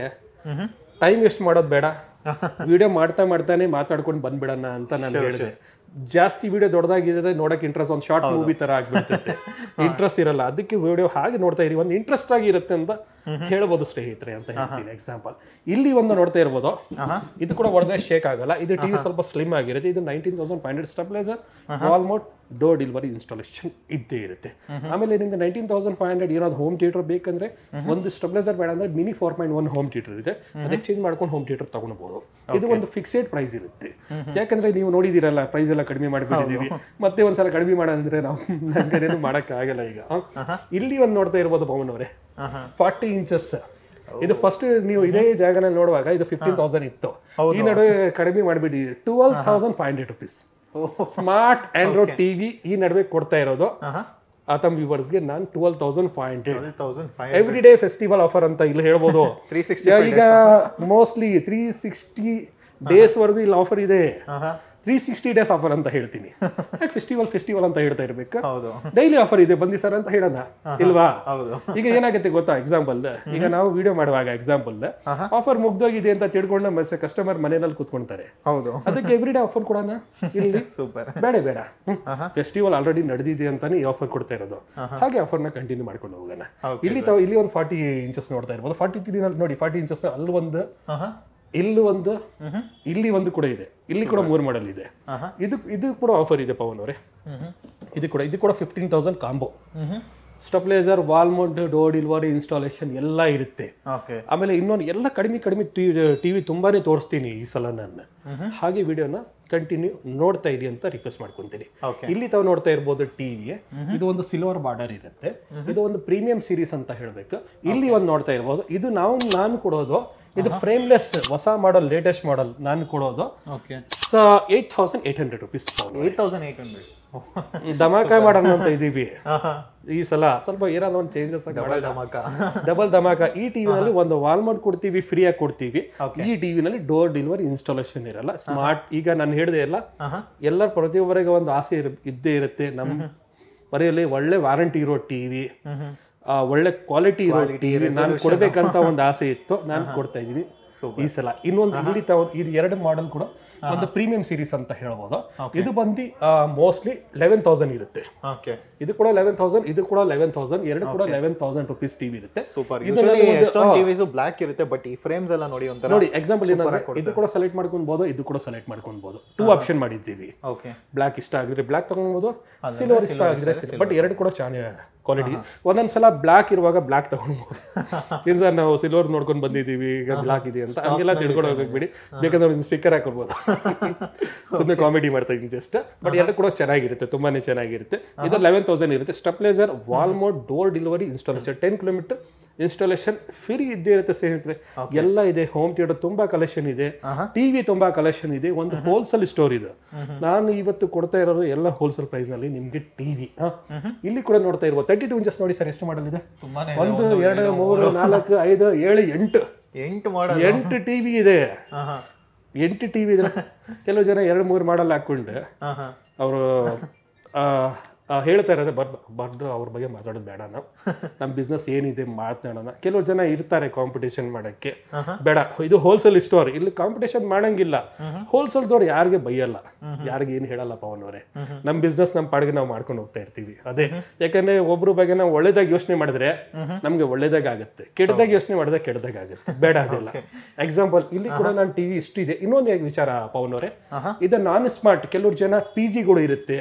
ಟೈಮ್ ವೇಸ್ಟ್ ಮಾಡೋದು ಬೇಡ ವಿಡಿಯೋ ಮಾಡ್ತಾ ಮಾಡ್ತಾನೆ ಮಾತಾಡ್ಕೊಂಡು ಬಂದ್ಬಿಡೋಣ ಅಂತ ನಾನು ಹೇಳಿದೆ ಜಾಸ್ತಿ ವಿಡಿಯೋ ದೊಡ್ಡದಾಗಿದ್ರೆ ನೋಡಕ್ ಇಂಟ್ರೆಸ್ಟ್ ಒಂದು ಶಾರ್ಟ್ ಮೂವಿ ತರ ಆಗ್ಬಿಡ್ತೈತೆ ಇಂಟ್ರೆಸ್ಟ್ ಇರಲ್ಲ ಅದಕ್ಕೆ ವಿಡಿಯೋ ಹಾಗೆ ನೋಡ್ತಾ ಇರಿ ಒಂದು ಇಂಟ್ರೆಸ್ಟ್ ಆಗಿ ಇರುತ್ತೆ ಅಂತ ಹೇಳ್ಬೋದು ಸ್ನೇಹಿತರೆ ಅಂತ ಹೇಳ್ತೀನಿ ಎಕ್ಸಾಂಪಲ್ ಇಲ್ಲಿ ಒಂದು ನೋಡ್ತಾ ಇರ್ಬೋದು ಆಹಾ. ಇದು ಕೂಡ ಹೊಡೆದ್ರೆ ಶೇಕ್ ಆಗಲ್ಲ ಇದು ಟಿವಿ ಸ್ವಲ್ಪ ಸ್ಲಿಮ್ ಆಗಿರುತ್ತೆ ಇದು nineteen thousand five hundred stabiliser wall mount door delivery installation ಇದ್ದೇ ಇರುತ್ತೆ ಆಮೇಲೆ ನಿಮ್ಗೆ ನೈನ್ಟೀನ್ ತೌಸಂಡ್ ಫೈವ್ ಹಂಡ್ರೆಡ್ ಏನಾದ್ರು ಹೋಮ್ ಥಿಯೇಟರ್ ಬೇಕಂದ್ರೆ ಒಂದು ಸ್ಟೆಬ್ಲೈಸರ್ ಬೇಡ ಅಂದ್ರೆ mini four point one home theatre ಇದೆ ಅದಕ್ಕೆ ಚೇಂಜ್ ಮಾಡ್ಕೊಂಡು ಹೋಮ್ ಥಿಯೇಟರ್ ತಗೊಳ್ಬಹುದು ಇದು ಒಂದು ಫಿಕ್ಸೆಡ್ ಪ್ರೈಸ್ ಇರುತ್ತೆ ಯಾಕಂದ್ರೆ ನೀವು ನೋಡಿದಿರಲ್ಲ ಪ್ರೈಸ್ ಎಲ್ಲ ಕಡಿಮೆ ಮಾಡಿಬಿಟ್ಟಿದೀವಿ ಮತ್ತೆ ಒಂದ್ಸಲ ಕಡಿಮೆ ಮಾಡಂದ್ರೆ ನಾವು ನನ್ಗೇನು ಮಾಡಕ್ ಆಗಲ್ಲ ಈಗ ಆ? ಇಲ್ಲಿ ಒಂದು ನೋಡ್ತಾ ಇರ್ಬೋದು ಪವನ್ ಅವರೇ ಆಹಾ. ಫಾರ್ಟಿ ಇಂಚಸ್ ಇದು ಫಸ್ಟ್ ನೀವು ಇದೇ ಜಾಗನಲ್ಲಿ ನೋಡುವಾಗ ಇದು ಫಿಫ್ಟೀನ್ ತೌಸಂಡ್ ಇತ್ತು ಈ ನಡುವೆ ಕಡಿಮೆ ಮಾಡಿಬಿಟ್ಟಿದ್ದೀರಿ twelve thousand five hundred rupees oh smart Android TV ಈ ನಡುವೆ ಕೊಡ್ತಾ ಇರೋದು ಆಹಾ ಆ ತಮ್ಮ ವ್ಯೂವರ್ಸ್ಗೆ ನಾನು twelve thousand five hundred thousand five every day festival offer ಅಂತ ಇಲ್ಲಿ ಹೇಳ್ಬೋದು ತ್ರೀ ಸಿಕ್ಸ್ಟಿ ಈಗ ಮೋಸ್ಟ್ಲಿ ತ್ರೀ ಸಿಕ್ಸ್ಟಿ ಡೇಸ್ ವರೆಗೂ ಇಲ್ಲಿ ಆಫರ್ ಇದೆ ಆಹಾ ತ್ರೀ ಸಿಕ್ಸ್ಟಿ ಡೇಸ್ ಆಫರ್ ಅಂತ ಹೇಳ್ತೀನಿ ಯಾಕೆ ಫೆಸ್ಟಿವಲ್ ಫೆಸ್ಟಿವಲ್ ಅಂತ ಹೇಳ್ತಾ ಇರ್ಬೇಕು ಹೌದು ಡೈಲಿ ಆಫರ್ ಇದೆ ಬನ್ನಿ ಸರ್ ಅಂತ ಹೇಳೋಣ ಇಲ್ವಾ ಹೌದು ಈಗ ಏನಾಗುತ್ತೆ ಗೊತ್ತಾ ಎಕ್ಸಾಂಪಲ್ ಈಗ ನಾವು ವಿಡಿಯೋ ಮಾಡುವಾಗ ಎಕ್ಸಾಂಪಲ್ ಆಫರ್ ಮುಗ್ದೋಗಿದೆ ಅಂತ ತಿಳ್ಕೊಂಡು ಮತ್ತೆ ಕಸ್ಟಮರ್ ಮನೆಯಲ್ಲಿ ಕೂತ್ಕೊಂತಾರೆ ಹೌದು ಅದಕ್ಕೆ ಎವ್ರಿ ಡೇ ಆಫರ್ ಕೊಡೋಣ ಇಲ್ಲಿ ಸೂಪರ್ ಬೇಡ ಬೇಡ ಫೆಸ್ಟಿವಲ್ ಆಲ್ರೆಡಿ ನಡೆದಿದೆ ಅಂತಾನೆ ಈ ಆಫರ್ ಕೊಡ್ತಾ ಇರೋದು ಹಾಗೆ ಆಫರ್ನ ಕಂಟಿನ್ಯೂ ಮಾಡ್ಕೊಂಡು ಹೋಗೋಣ ಇಲ್ಲಿ ತಾವು ಇಲ್ಲಿ ಒಂದು ಫಾರ್ಟಿ ಇಂಚಸ್ ನೋಡ್ತಾ ಇರ್ಬೋದು ಫಾರ್ಟಿ ತ್ರೀ ನೋಡಿ ಫಾರ್ಟಿ ಇಂಚಸ್ ಅಲ್ಲಿ ಒಂದು ಇಲ್ಲಿ ಒಂದು ಇಲ್ಲಿ ಒಂದು ಕೂಡ ಇದೆ ಇಲ್ಲಿ ಕೂಡ ಮೂರು ಮಾಡೆಲ್ ಇದೆ ಇದು ಇದು ಕೂಡ ಆಫರ್ ಇದೆ ಪವನ್ ಅವರೇ ಇದು ಕೂಡ ಇದು ಕೂಡ fifteen thousand combo stabiliser wall mount door delivery installation ಎಲ್ಲ ಇರುತ್ತೆ ಓಕೆ ಆಮೇಲೆ ಇನ್ನೊಂದು ಎಲ್ಲ ಕಡಿಮೆ ಕಡಿಮೆ ಟಿವಿ ತುಂಬಾನೇ ತೋರಿಸ್ತೀನಿ ಈ ಸಲ ನಾನು ಹಾಗೆ ವಿಡಿಯೋನ ಕಂಟಿನ್ಯೂ ನೋಡ್ತಾ ಇರಿ ಅಂತ ರಿಕ್ವೆಸ್ಟ್ ಮಾಡ್ಕೊಂತೀನಿ ಓಕೆ ಇಲ್ಲಿ ತಾವು ನೋಡ್ತಾ ಇರ್ಬೋದು ಟಿವಿ ಇದು ಒಂದು ಸಿಲ್ವರ್ ಬಾರ್ಡರ್ ಇರುತ್ತೆ ಇದು ಒಂದು ಪ್ರೀಮಿಯಂ ಸೀರೀಸ್ ಅಂತ ಹೇಳ್ಬೇಕು ಇಲ್ಲಿ ಒಂದು ನೋಡ್ತಾ ಇರ್ಬೋದು ಇದು ನಾವು ನಾನು ಕೊಡೋದು ಇದು ಫ್ರೇಮ್ಲೆಸ್ ಹೊಸ ಮಾಡಲ್ ಲೇಟೆಸ್ಟ್ ಮಾಡಲ್ ನಾನು ಕೊಡೋದು okay eight thousand eight hundred rupees eight thousand eight hundred ಧಮಾಕ ಮಾಡೋಣ ಅಂತ ಇದೀವಿ ಈ ಸಲ ಸ್ವಲ್ಪ ಏನಾದ್ರು ಒಂದು ಚೇಂಜಸ್ ಧಮಾಕ ಡಬಲ್ ಧಮಾಕ ಈ ಟಿವಿನಲ್ಲಿ ಒಂದು ವಾಲ್ಮಾರ್ಟ್ ಕೊಡ್ತೀವಿ ಫ್ರೀ ಆಗಿ ಕೊಡ್ತೀವಿ ಈ ಟಿವಿನಲ್ಲಿ ಡೋರ್ ಡೆಲಿವರಿ ಇನ್ಸ್ಟಾಲೇಷನ್ ಇರಲ್ಲ ಸ್ಮಾರ್ಟ್ ಈಗ ನಾನು ಹೇಳಿದೆ ಎಲ್ಲ ಎಲ್ಲ ಪ್ರತಿಯೊಬ್ಬರಿಗೆ ಒಂದು ಆಸೆ ಇರ್- ಇದ್ದೇ ಇರುತ್ತೆ ನಮ್ಮ ಮನೆಯಲ್ಲಿ ಒಳ್ಳೆ ವಾರಂಟಿ ಇರೋ ಟಿವಿ ಒಳ್ಳೆ ಕ್ವಾಲಿಟಿ ಇರೋ ಟಿವಿ ನಾನು ಕೊಡ್ಬೇಕಂತ ಒಂದು ಆಸೆ ಇತ್ತು ನಾನು ಕೊಡ್ತಾ ಇದೀನಿ ಈ ಸಲ ಇನ್ನೊಂದು ಇಲ್ಲಿ ತಾವು ಇದು ಎರಡು ಮಾಡೆಲ್ ಕೂಡ ಒಂದು ಪ್ರೀಮಿಯಂ ಸೀರೀಸ್ ಅಂತ ಹೇಳ್ಬೋದು ಇದು ಬಂದು ಮೋಸ್ಟ್ಲಿ ಲೆವೆನ್ ತೌಸಂಡ್ ಇರುತ್ತೆ ಓಕೆ ಇದು ಕೂಡ ಲೆವೆನ್ ತೌಸಂಡ್ ಇದು ಕೂಡ ಲೆವೆನ್ ತೌಸಂಡ್ ಎರಡು ಕೂಡ ಲೆವೆನ್ ತೌಸಂಡ್ ರುಪೀಸ್ ಟಿವಿ ಇರುತ್ತೆ ಸೂಪರ್ ಇದನ್ನ ಯೂಶಲಿ ಒಂದು- ಎಷ್ಟೊಂದು ಟಿವಿಸ್ ಬ್ಲಾಕ್ ಇರುತ್ತೆ ಬಟ್ ಈ ಫ್ರೇಮ್ಸ್ ಎಲ್ಲ ನೋಡಿ ಒಂಥರ ನೋಡಿ ಎಕ್ಸಾಂಪಲ್ ಏನಂದ್ರೆ ಇದು ಕೂಡ ಸೆಲೆಕ್ಟ್ ಮಾಡ್ಕೊಬಹುದು ಇದು ಕೂಡ ಸೆಲೆಕ್ಟ್ ಮಾಡ್ಕೊಬಹುದು ಟೂ ಆಪ್ಷನ್ ಮಾಡಿದ್ದೀವಿ ಓಕೆ ಬ್ಲಾಕ್ ಇಷ್ಟ ಆಗಿದ್ರೆ ಬ್ಲಾಕ್ ತಗೊಳ್ಬೋದು ಸಿಲ್ವರ್ ಇಷ್ಟ ಆಗಿದ್ರೆ ಬಟ್ ಎರಡು ಕೂಡ ಚೆನ್ನಾಗಿ ಕ್ವಾಲಿಟಿ ಒಂದೊಂದ್ಸಲ ಬ್ಲಾಕ್ ಇರುವಾಗ ಬ್ಲಾಕ್ ತಗೊಳ್ಬೋದು ಏನ್ ಸರ್ ನಾವು ಸಿಲ್ವರ್ ನೋಡ್ಕೊಂಡು ಬಂದಿದ್ದೀವಿ ಈಗ ಬ್ಲಾಕ್ ಇದೆ ಅಂತ ಹಂಗೆಲ್ಲ ತಿಳ್ಕೊಂಡು ಹೋಗ್ಬಿಡಿ ಬೇಕಾದ್ರೆ ಒಂದು ಸ್ಟಿಕ್ಕರ್ ಹಾಕೊಳ್ಬೋದು ಸುಮ್ಮನೆ ಕಾಮಿಡಿ ಮಾಡ್ತಾ ಇದ್ದೀನಿ ಜಸ್ಟ್ ಬಟ್ ಎರಡು ಕೂಡ ಚೆನ್ನಾಗಿರುತ್ತೆ ತುಂಬಾನೇ ಚೆನ್ನಾಗಿರುತ್ತೆ ಇದು ಲೆವೆನ್ ತೌಸಂಡ್ ಇರುತ್ತೆ stabiliser wall mount door delivery installation ten kilometre installation free ಇದ್ದೇ ಇರುತ್ತೆ ಸ್ನೇಹಿತರೆ ಎಲ್ಲ ಇದೆ ಹೋಮ್ ಥಿಯೇಟರ್ ತುಂಬಾ ಕಲೆಕ್ಷನ್ ಇದೆ ಟಿವಿ ತುಂಬಾ ಕಲೆಕ್ಷನ್ ಇದೆ ಒಂದು ಹೋಲ್ಸೇಲ್ ಸ್ಟೋರ್ ಇದು ನಾನು ಇವತ್ತು ಕೊಡ್ತಾ ಇರೋದು ಎಲ್ಲ ಹೋಲ್ಸೇಲ್ ಪ್ರೈಸ್ ನಲ್ಲಿ ನಿಮ್ಗೆ ಟಿವಿ ಇಲ್ಲಿ ಕೂಡ ನೋಡ್ತಾ ಇರ್ಬೋದು ತರ್ಟಿ ಟು ಇಂಚಸ್ ನೋಡಿ ಸರ್ ಎಷ್ಟು ಮಾಡಲ್ ಇದೆ ತುಂಬಾನೇ ಒಂದು ಎರಡು ಮೂರು ನಾಲ್ಕು ಐದು ಏಳು ಎಂಟು ಎಂಟು ಮಾಡಲ್ ಎಂಟು ಟಿವಿ ಇದೆ ಹಾ ಹಾ ಎಂಟು ಟಿವಿ ಇದೆ ಕೆಲವು ಜನ ಎರಡು ಮೂರು ಮಾಡಲ್ ಹಾಕೊಂಡು ಹಾ ಹಾ ಅವರು ಹೇಳ್ತಾ ಇರೋದು ಬರ್ ಬರ್ದು ಅವ್ರ ಬಗ್ಗೆ ಮಾತಾಡೋದು ಬೇಡ ನಾವು ನಮ್ಮ ಬಿಸ್ನೆಸ್ ಏನಿದೆ ಮಾತನಾಡೋಣ ಕೆಲವು ಜನ ಇರ್ತಾರೆ ಕಾಂಪಿಟೇಷನ್ ಮಾಡಕ್ಕೆ ಬೇಡ ಇದು ಹೋಲ್ಸೇಲ್ ಸ್ಟೋರ್ ಇಲ್ಲಿ ಕಾಂಪಿಟೇಷನ್ ಮಾಡಂಗಿಲ್ಲ ಹೋಲ್ಸೇಲ್ ದೋರ್ ಯಾರಿಗೆ ಬೈಯಲ್ಲ ಯಾರಿಗೆ ಏನು ಹೇಳಲ್ಲ ಪವನ್ ಅವರೇ ನಮ್ಮ ಬಿಸ್ನೆಸ್ ನಮ್ಮ ಪಾಡಿಗೆ ನಾವು ಮಾಡ್ಕೊಂಡು ಹೋಗ್ತಾ ಇರ್ತೀವಿ ಅದೇ ಯಾಕಂದ್ರೆ ಒಬ್ರು ಬಗ್ಗೆ ನಾವು ಒಳ್ಳೇದಾಗಿ ಯೋಚನೆ ಮಾಡಿದ್ರೆ ನಮ್ಗೆ ಒಳ್ಳೇದಾಗ ಆಗುತ್ತೆ ಕೆಟ್ಟದಾಗ ಯೋಚನೆ ಮಾಡಿದ್ರೆ ಕೆಟ್ಟದಾಗ ಆಗುತ್ತೆ ಬೇಡ ಅದೆಲ್ಲ ಎಕ್ಸಾಂಪಲ್ ಇಲ್ಲಿ ಕೂಡ ನಾನು ಟಿವಿ ಇಷ್ಟಿದೆ ಇನ್ನೊಂದು ವಿಚಾರ ಪವನ್ ಅವರೇ ಇದು ನಾನ್ ಸ್ಮಾರ್ಟ್ ಕೆಲವ್ರು ಜನ ಪಿ ಜಿಗಳು ಇರುತ್ತೆ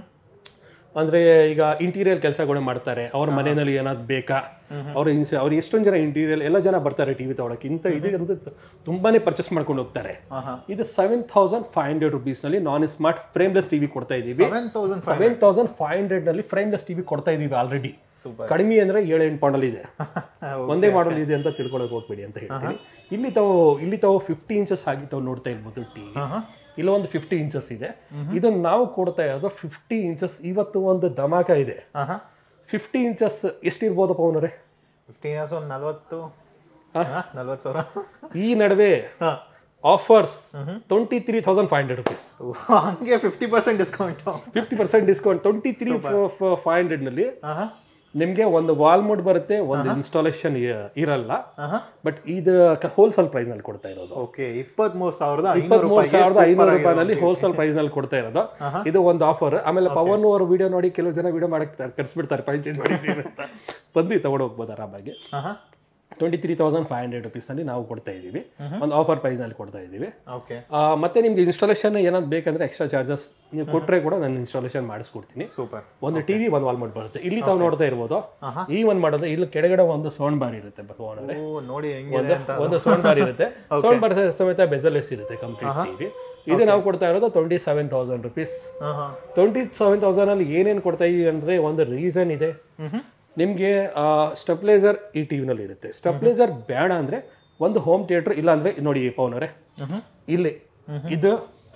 ಅಂದ್ರೆ ಈಗ ಇಂಟೀರಿಯರ್ ಕೆಲಸಗಳು ಮಾಡ್ತಾರೆ ಅವ್ರ ಮನೆಯಲ್ಲಿ ಏನಾದ್ರು ಬೇಕಾ ಅವ್ರ ಇನ್ಸ್ ಅವ್ರು ಎಷ್ಟೊಂದು ಜನ ಇಂಟೀರಿಯರ್ ಎಲ್ಲ ಜನ ಬರ್ತಾರೆ ಟಿವಿ ತಗೊಳಕ್ಕೆ ಇಂಥ ಇದು ಅಂತ ತುಂಬಾನೇ ಪರ್ಚೇಸ್ ಮಾಡ್ಕೊಂಡು ಹೋಗ್ತಾರೆ ಹಾ ಹಾ ಇದು seven thousand five hundred rupees ನಲ್ಲಿ ನಾನ್ ಸ್ಮಾರ್ಟ್ ಫ್ರೇಮ್ಲೆಸ್ ಟಿವಿ ಕೊಡ್ತಾ ಇದೀವಿ seven thousand seven thousand five hundred ನಲ್ಲಿ ಫ್ರೇಮ್ಲೆಸ್ ಟಿವಿ ಕೊಡ್ತಾ ಇದೀವಿ ಆಲ್ರೆಡಿ ಸೂಪರ್ ಕಡಿಮೆ ಅಂದ್ರೆ ಏಳು ಎಂಟು ಮಾಡಲ್ ಇದೆ ಒಂದೇ ಮಾಡಲ್ ಇದೆ ಅಂತ ತಿಳ್ಕೊಳಕ್ ಹೋಗ್ಬೇಡಿ ಅಂತ ಹೇಳ್ತೀನಿ ಇಲ್ಲಿ ತಾವು ಇಲ್ಲಿ ತಾವು ಫಿಫ್ಟಿ ಇಂಚಸ್ ಆಗಿ ತಾವು ನೋಡ್ತಾ ಇರ್ಬೋದು ಟಿವಿ ಇಲ್ಲ ಒಂದು ಫಿಫ್ಟಿ ಇಂಚಸ್ ಇದೆ ಇದನ್ನ ನಾವು ಕೊಡ್ತಾ ಇರೋದು ಫಿಫ್ಟಿ ಇಂಚಸ್ ಇವತ್ತು ಒಂದು ಧಮಾಕ ಇದೆ ಹಾ ಹಾ ಫಿಫ್ಟಿ ಇಂಚಸ್ ಎಷ್ಟಿರ್ಬೋದಪ್ಪ ಅವನರೇ ಫಿಫ್ಟೀನ್ ಇಯರ್ಸ್ ಒಂದು ನಲ್ವತ್ತು ನಲ್ವತ್ತು ಸಾವಿರ ಈ ನಡುವೆ ಹಾ offers twenty three thousand five hundred rupees ಹಂಗೆ fifty percent discount fifty percent discount twenty three five hundred ನಲ್ಲಿ ಹಾ ಹಾ ನಿಮ್ಗೆ ಒಂದು ವಾಲ್ ಮೋಡ್ ಬರುತ್ತೆ ಒಂದು ಇನ್ಸ್ಟಾಲೇಷನ್ ಇರಲ್ಲ ಹಾ ಬಟ್ ಇದು ಹೋಲ್ಸೇಲ್ ಪ್ರೈಸ್ ನಲ್ಲಿ ಕೊಡ್ತಾ ಇರೋದು ಓಕೆ ಇಪ್ಪತ್ಮೂರು ಸಾವಿರದ ಐನೂರು ಇಪ್ಪತ್ಮೂರು ರೂಪಾಯಿಗೆ ಸಾವಿರದ super ಐನೂರು ಆಗಿರೋ ರೂಪಾಯಿನಲ್ಲಿ ಹೋಲ್ಸೇಲ್ ಪ್ರೈಸ್ ನಲ್ಲಿ ಕೊಡ್ತಾ ಇರೋದು ಇದು ಒಂದು ಆಫರ್ ಆಮೇಲೆ ಪವನ್ ಅವ್ರ ವಿಡಿಯೋ ನೋಡಿ ಕೆಲವು ಜನ ವಿಡಿಯೋ ಮಾಡಕ್ ಕರ್ಸ್ಬಿಡ್ತಾರೆ ಪ್ರೈಸ್ ಚೇಂಜ್ ಮಾಡಿದ್ದೀವಿ ಅಂತ ಬಂದು ತಗೊಂಡು ಹೋಗ್ಬೋದು ಆರಾಮಾಗಿ ಹಾ ಹಾ twenty three thousand five hundred ರುಪೀಸ್ನಲ್ಲಿ ನಾವು ಕೊಡ್ತಾ ಇದ್ದೀವಿ ಒಂದು ಆಫರ್ ಪ್ರೈಸ್ನಲ್ಲಿ ಕೊಡ್ತಾ ಇದ್ದೀವಿ ಓಕೆ ಆ, ಮತ್ತೆ ನಿಮ್ಗೆ ಇನ್ಸ್ಟಾಲೇಷನ್ ಏನಾದ್ರು ಬೇಕಂದ್ರೆ ಎಕ್ಸ್ಟ್ರಾ ಚಾರ್ಜಸ್ ನೀವು ಕೊಟ್ಟರೆ ಕೂಡ ನಾನು ಇನ್ಸ್ಟಾಲೇಷನ್ ಮಾಡಿಸ್ಕೊಡ್ತೀನಿ ಸೂಪರ್ ಒಂದು ಟಿವಿ ಒಂದು ವಾಲ್ ಬರುತ್ತೆ ಇಲ್ಲಿ ತಾವು ನೋಡ್ತಾ ಇರ್ಬೋದು ಈ ಒಂದು ಮಾಡೋದು ಇಲ್ಲಿ ಕೆಳಗಡೆ ಒಂದು ಸೌಂಡ್ ಬಾರ್ ಇರುತ್ತೆ ಭಗವಾನ್ ಅವರೇ ಓ ನೋಡಿ ಹೆಂಗಿದೆ ಅಂತ ಒಂದು ಸೌಂಡ್ ಬಾರ್ ಇರುತ್ತೆ ಸೌಂಡ್ ಬಾರ್ ಸಮೇತ ಬೆಸಲೆಸ್ ಇರುತ್ತೆ ಕಂಪ್ಲೀಟ್ ಟಿವಿ ಇದು ನಾವು ಕೊಡ್ತಾ ಇರೋದು ಟ್ವೆಂಟಿ ಸೆವೆನ್ ತೌಸಂಡ್ ರುಪೀಸ್ ಹಾ ಹಾ ಟ್ವೆಂಟಿ ಸೆವೆನ್ ತೌಸಂಡ್ ಅಲ್ಲಿ ಏನೇನು ಕೊಡ್ತಾ ಇದೀವಿ ಅಂದ್ರೆ ಒಂದು ರೀಸನ್ ಇದೆ ನಿಮಗೆ ಸ್ಟೆಪ್ಲೈಸರ್ ಈ ಟಿವಿನಲ್ಲಿ ಇರುತ್ತೆ ಸ್ಟೆಪ್ಲೈಸರ್ ಬೇಡ ಅಂದ್ರೆ ಒಂದು ಹೋಮ್ ಥಿಯೇಟರ್ ಇಲ್ಲ ಅಂದ್ರೆ ನೋಡಿ ಪವನ್ ಅವರೇ ಇಲ್ಲಿ ಇದು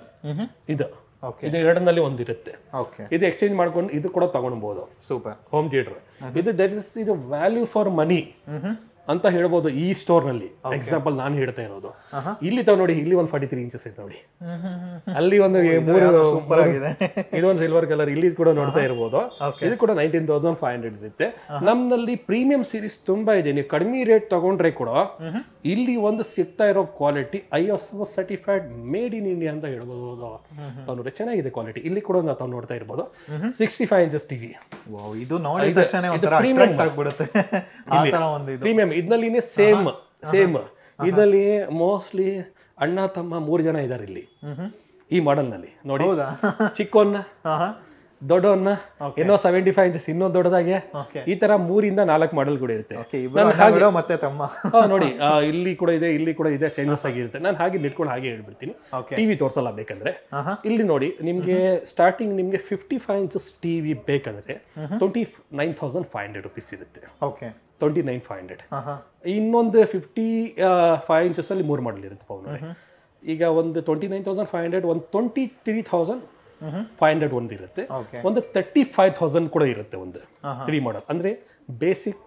ಇದು ಓಕೆ ಇದು ಎರಡರಲ್ಲಿ ಒಂದಿರುತ್ತೆ ಓಕೆ ಇದು ಎಕ್ಸ್ಚೇಂಜ್ ಮಾಡ್ಕೊಂಡು ಇದು ಕೂಡ ತಗೊಳ್ಬೋದು ಸೂಪರ್ ಹೋಮ್ ಥಿಯೇಟರ್ ಇದು ದಟ್ ಇಸ್ ಇದು ವ್ಯಾಲ್ಯೂ ಫಾರ್ ಮನಿ ಅಂತ ಹೇಳ್ಬೋದು ಈ ಸ್ಟೋರ್ ನಲ್ಲಿ ಎಕ್ಸಾಂಪಲ್ ನಾನು ಹೇಳ್ತಾ ಇರೋದು ಇಲ್ಲಿ ತಾವ್ ನೋಡಿ ಇಲ್ಲಿ ಒಂದು ಫಾರ್ಟಿ ತ್ರೀ ಇಂಚಸ್ ಐತೆ ನೋಡಿ ಅಲ್ಲಿ ಒಂದು ಮೂರು ಸೂಪರ್ ಆಗಿದೆ ಇದೊಂದು ಸಿಲ್ವರ್ ಕಲರ್ ಇಲ್ಲಿ ಕೂಡ ನೋಡ್ತಾ ಇರ್ಬೋದು ಇದು ಕೂಡ ನೈನ್ಟೀನ್ ತೌಸಂಡ್ ಫೈವ್ ಹಂಡ್ರೆಡ್ ಇರುತ್ತೆ ನಮ್ನಲ್ಲಿ ಪ್ರೀಮಿಯಂ ಸೀರೀಸ್ ತುಂಬಾ ಇದೆ ನೀವು ಕಡಿಮೆ ರೇಟ್ ತಗೊಂಡ್ರೆ ಕೂಡ ಇಲ್ಲಿ ಒಂದು ಸಿಗ್ತಾ ಇರೋ quality I S certified made in India ಅಂತ ಹೇಳ್ಬೋದು ಅವ್ನು ಚೆನ್ನಾಗಿದೆ ಕ್ವಾಲಿಟಿ ಇಲ್ಲಿ ಕೂಡ ನಾವು ತಾವು ನೋಡ್ತಾ ಇರ್ಬೋದು sixty five inches TV wow ಇದು ನೋಡಿದ ತಕ್ಷಣ ಒಂಥರ premium. ಅಟ್ರಾಕ್ಟ್ ಆಗ್ಬಿಡುತ್ತೆ ಆ ತರ ಒಂದು ಇದು ಪ್ರೀಮಿಯಂ ಇದರಲ್ಲಿ ಸೇಮ್ ಸೇಮ್ ಇದರಲ್ಲಿ ಮೋಸ್ಟ್ಲಿ ಅಣ್ಣ ತಮ್ಮ ಮೂರು ಜನ ಇದ್ದಾರೆ ಇಲ್ಲಿ ಈ ಮಾಡೆಲ್ ನಲ್ಲಿ ನೋಡಿ ಹೌದಾ ಚಿಕ್ಕೋನ್ನ ಹಾ ಹಾ ದೊಡ್ಡವನ್ನ ಇನ್ನೂ ಸೆವೆಂಟಿ ಫೈವ್ ಇಂಚಸ್ ಇನ್ನೂ ದೊಡ್ಡದಾಗೆ ಓಕೆ ಈ ತರ ಮೂರಿಂದ ನಾಲ್ಕು ಮಾಡೆಲ್ ಕೂಡ ಇರುತ್ತೆ ಓಕೆ ಇಬ್ರು ಅಣ್ಣ ಬಿಡೋ ಮತ್ತೆ ತಮ್ಮ ಹಾ, ನೋಡಿ ಆ, ಇಲ್ಲಿ ಕೂಡ ಇದೆ ಇಲ್ಲಿ ಕೂಡ ಇದೆ ಚೇಂಜಸ್ ಆಗಿರುತ್ತೆ ನಾನು ಹಾಗೆ ನಿಟ್ಕೊಂಡು ಹಾಗೆ ಹೇಳ್ಬಿಡ್ತೀನಿ ಓಕೆ ಟಿವಿ ತೋರ್ಸಲ್ಲ ಬೇಕಂದ್ರೆ ಆಹಾ. ಇಲ್ಲಿ ನೋಡಿ ನಿಮ್ಗೆ ಸ್ಟಾರ್ಟಿಂಗ್ ನಿಮ್ಗೆ ಫಿಫ್ಟಿ ಫೈವ್ ಇಂಚಸ್ ಟಿವಿ ಬೇಕಂದ್ರೆ twenty nine thousand five hundred rupees ಇರುತ್ತೆ okay twenty nine five hundred ಹಾ ಹಾ ಇನ್ನೊಂದು ಫಿಫ್ಟಿ ಫೈವ್ ಇಂಚಸ್ ಅಲ್ಲಿ ಮೂರು ಮಾಡಲ್ ಇರುತ್ತೆ ಪೌನ್ ಈಗ ಒಂದು twenty nine thousand five hundred ಒಂದು twenty three thousand five hundred ಒಂದು ಇರುತ್ತೆ ಓಕೆ ಒಂದು ತರ್ಟಿ ಫೈವ್ ತೌಸಂಡ್ ಕೂಡ ಇರುತ್ತೆ ಒಂದು ತ್ರೀ ಮಾಡಲ್ ಅಂದ್ರೆ ಬೇಸಿಕ್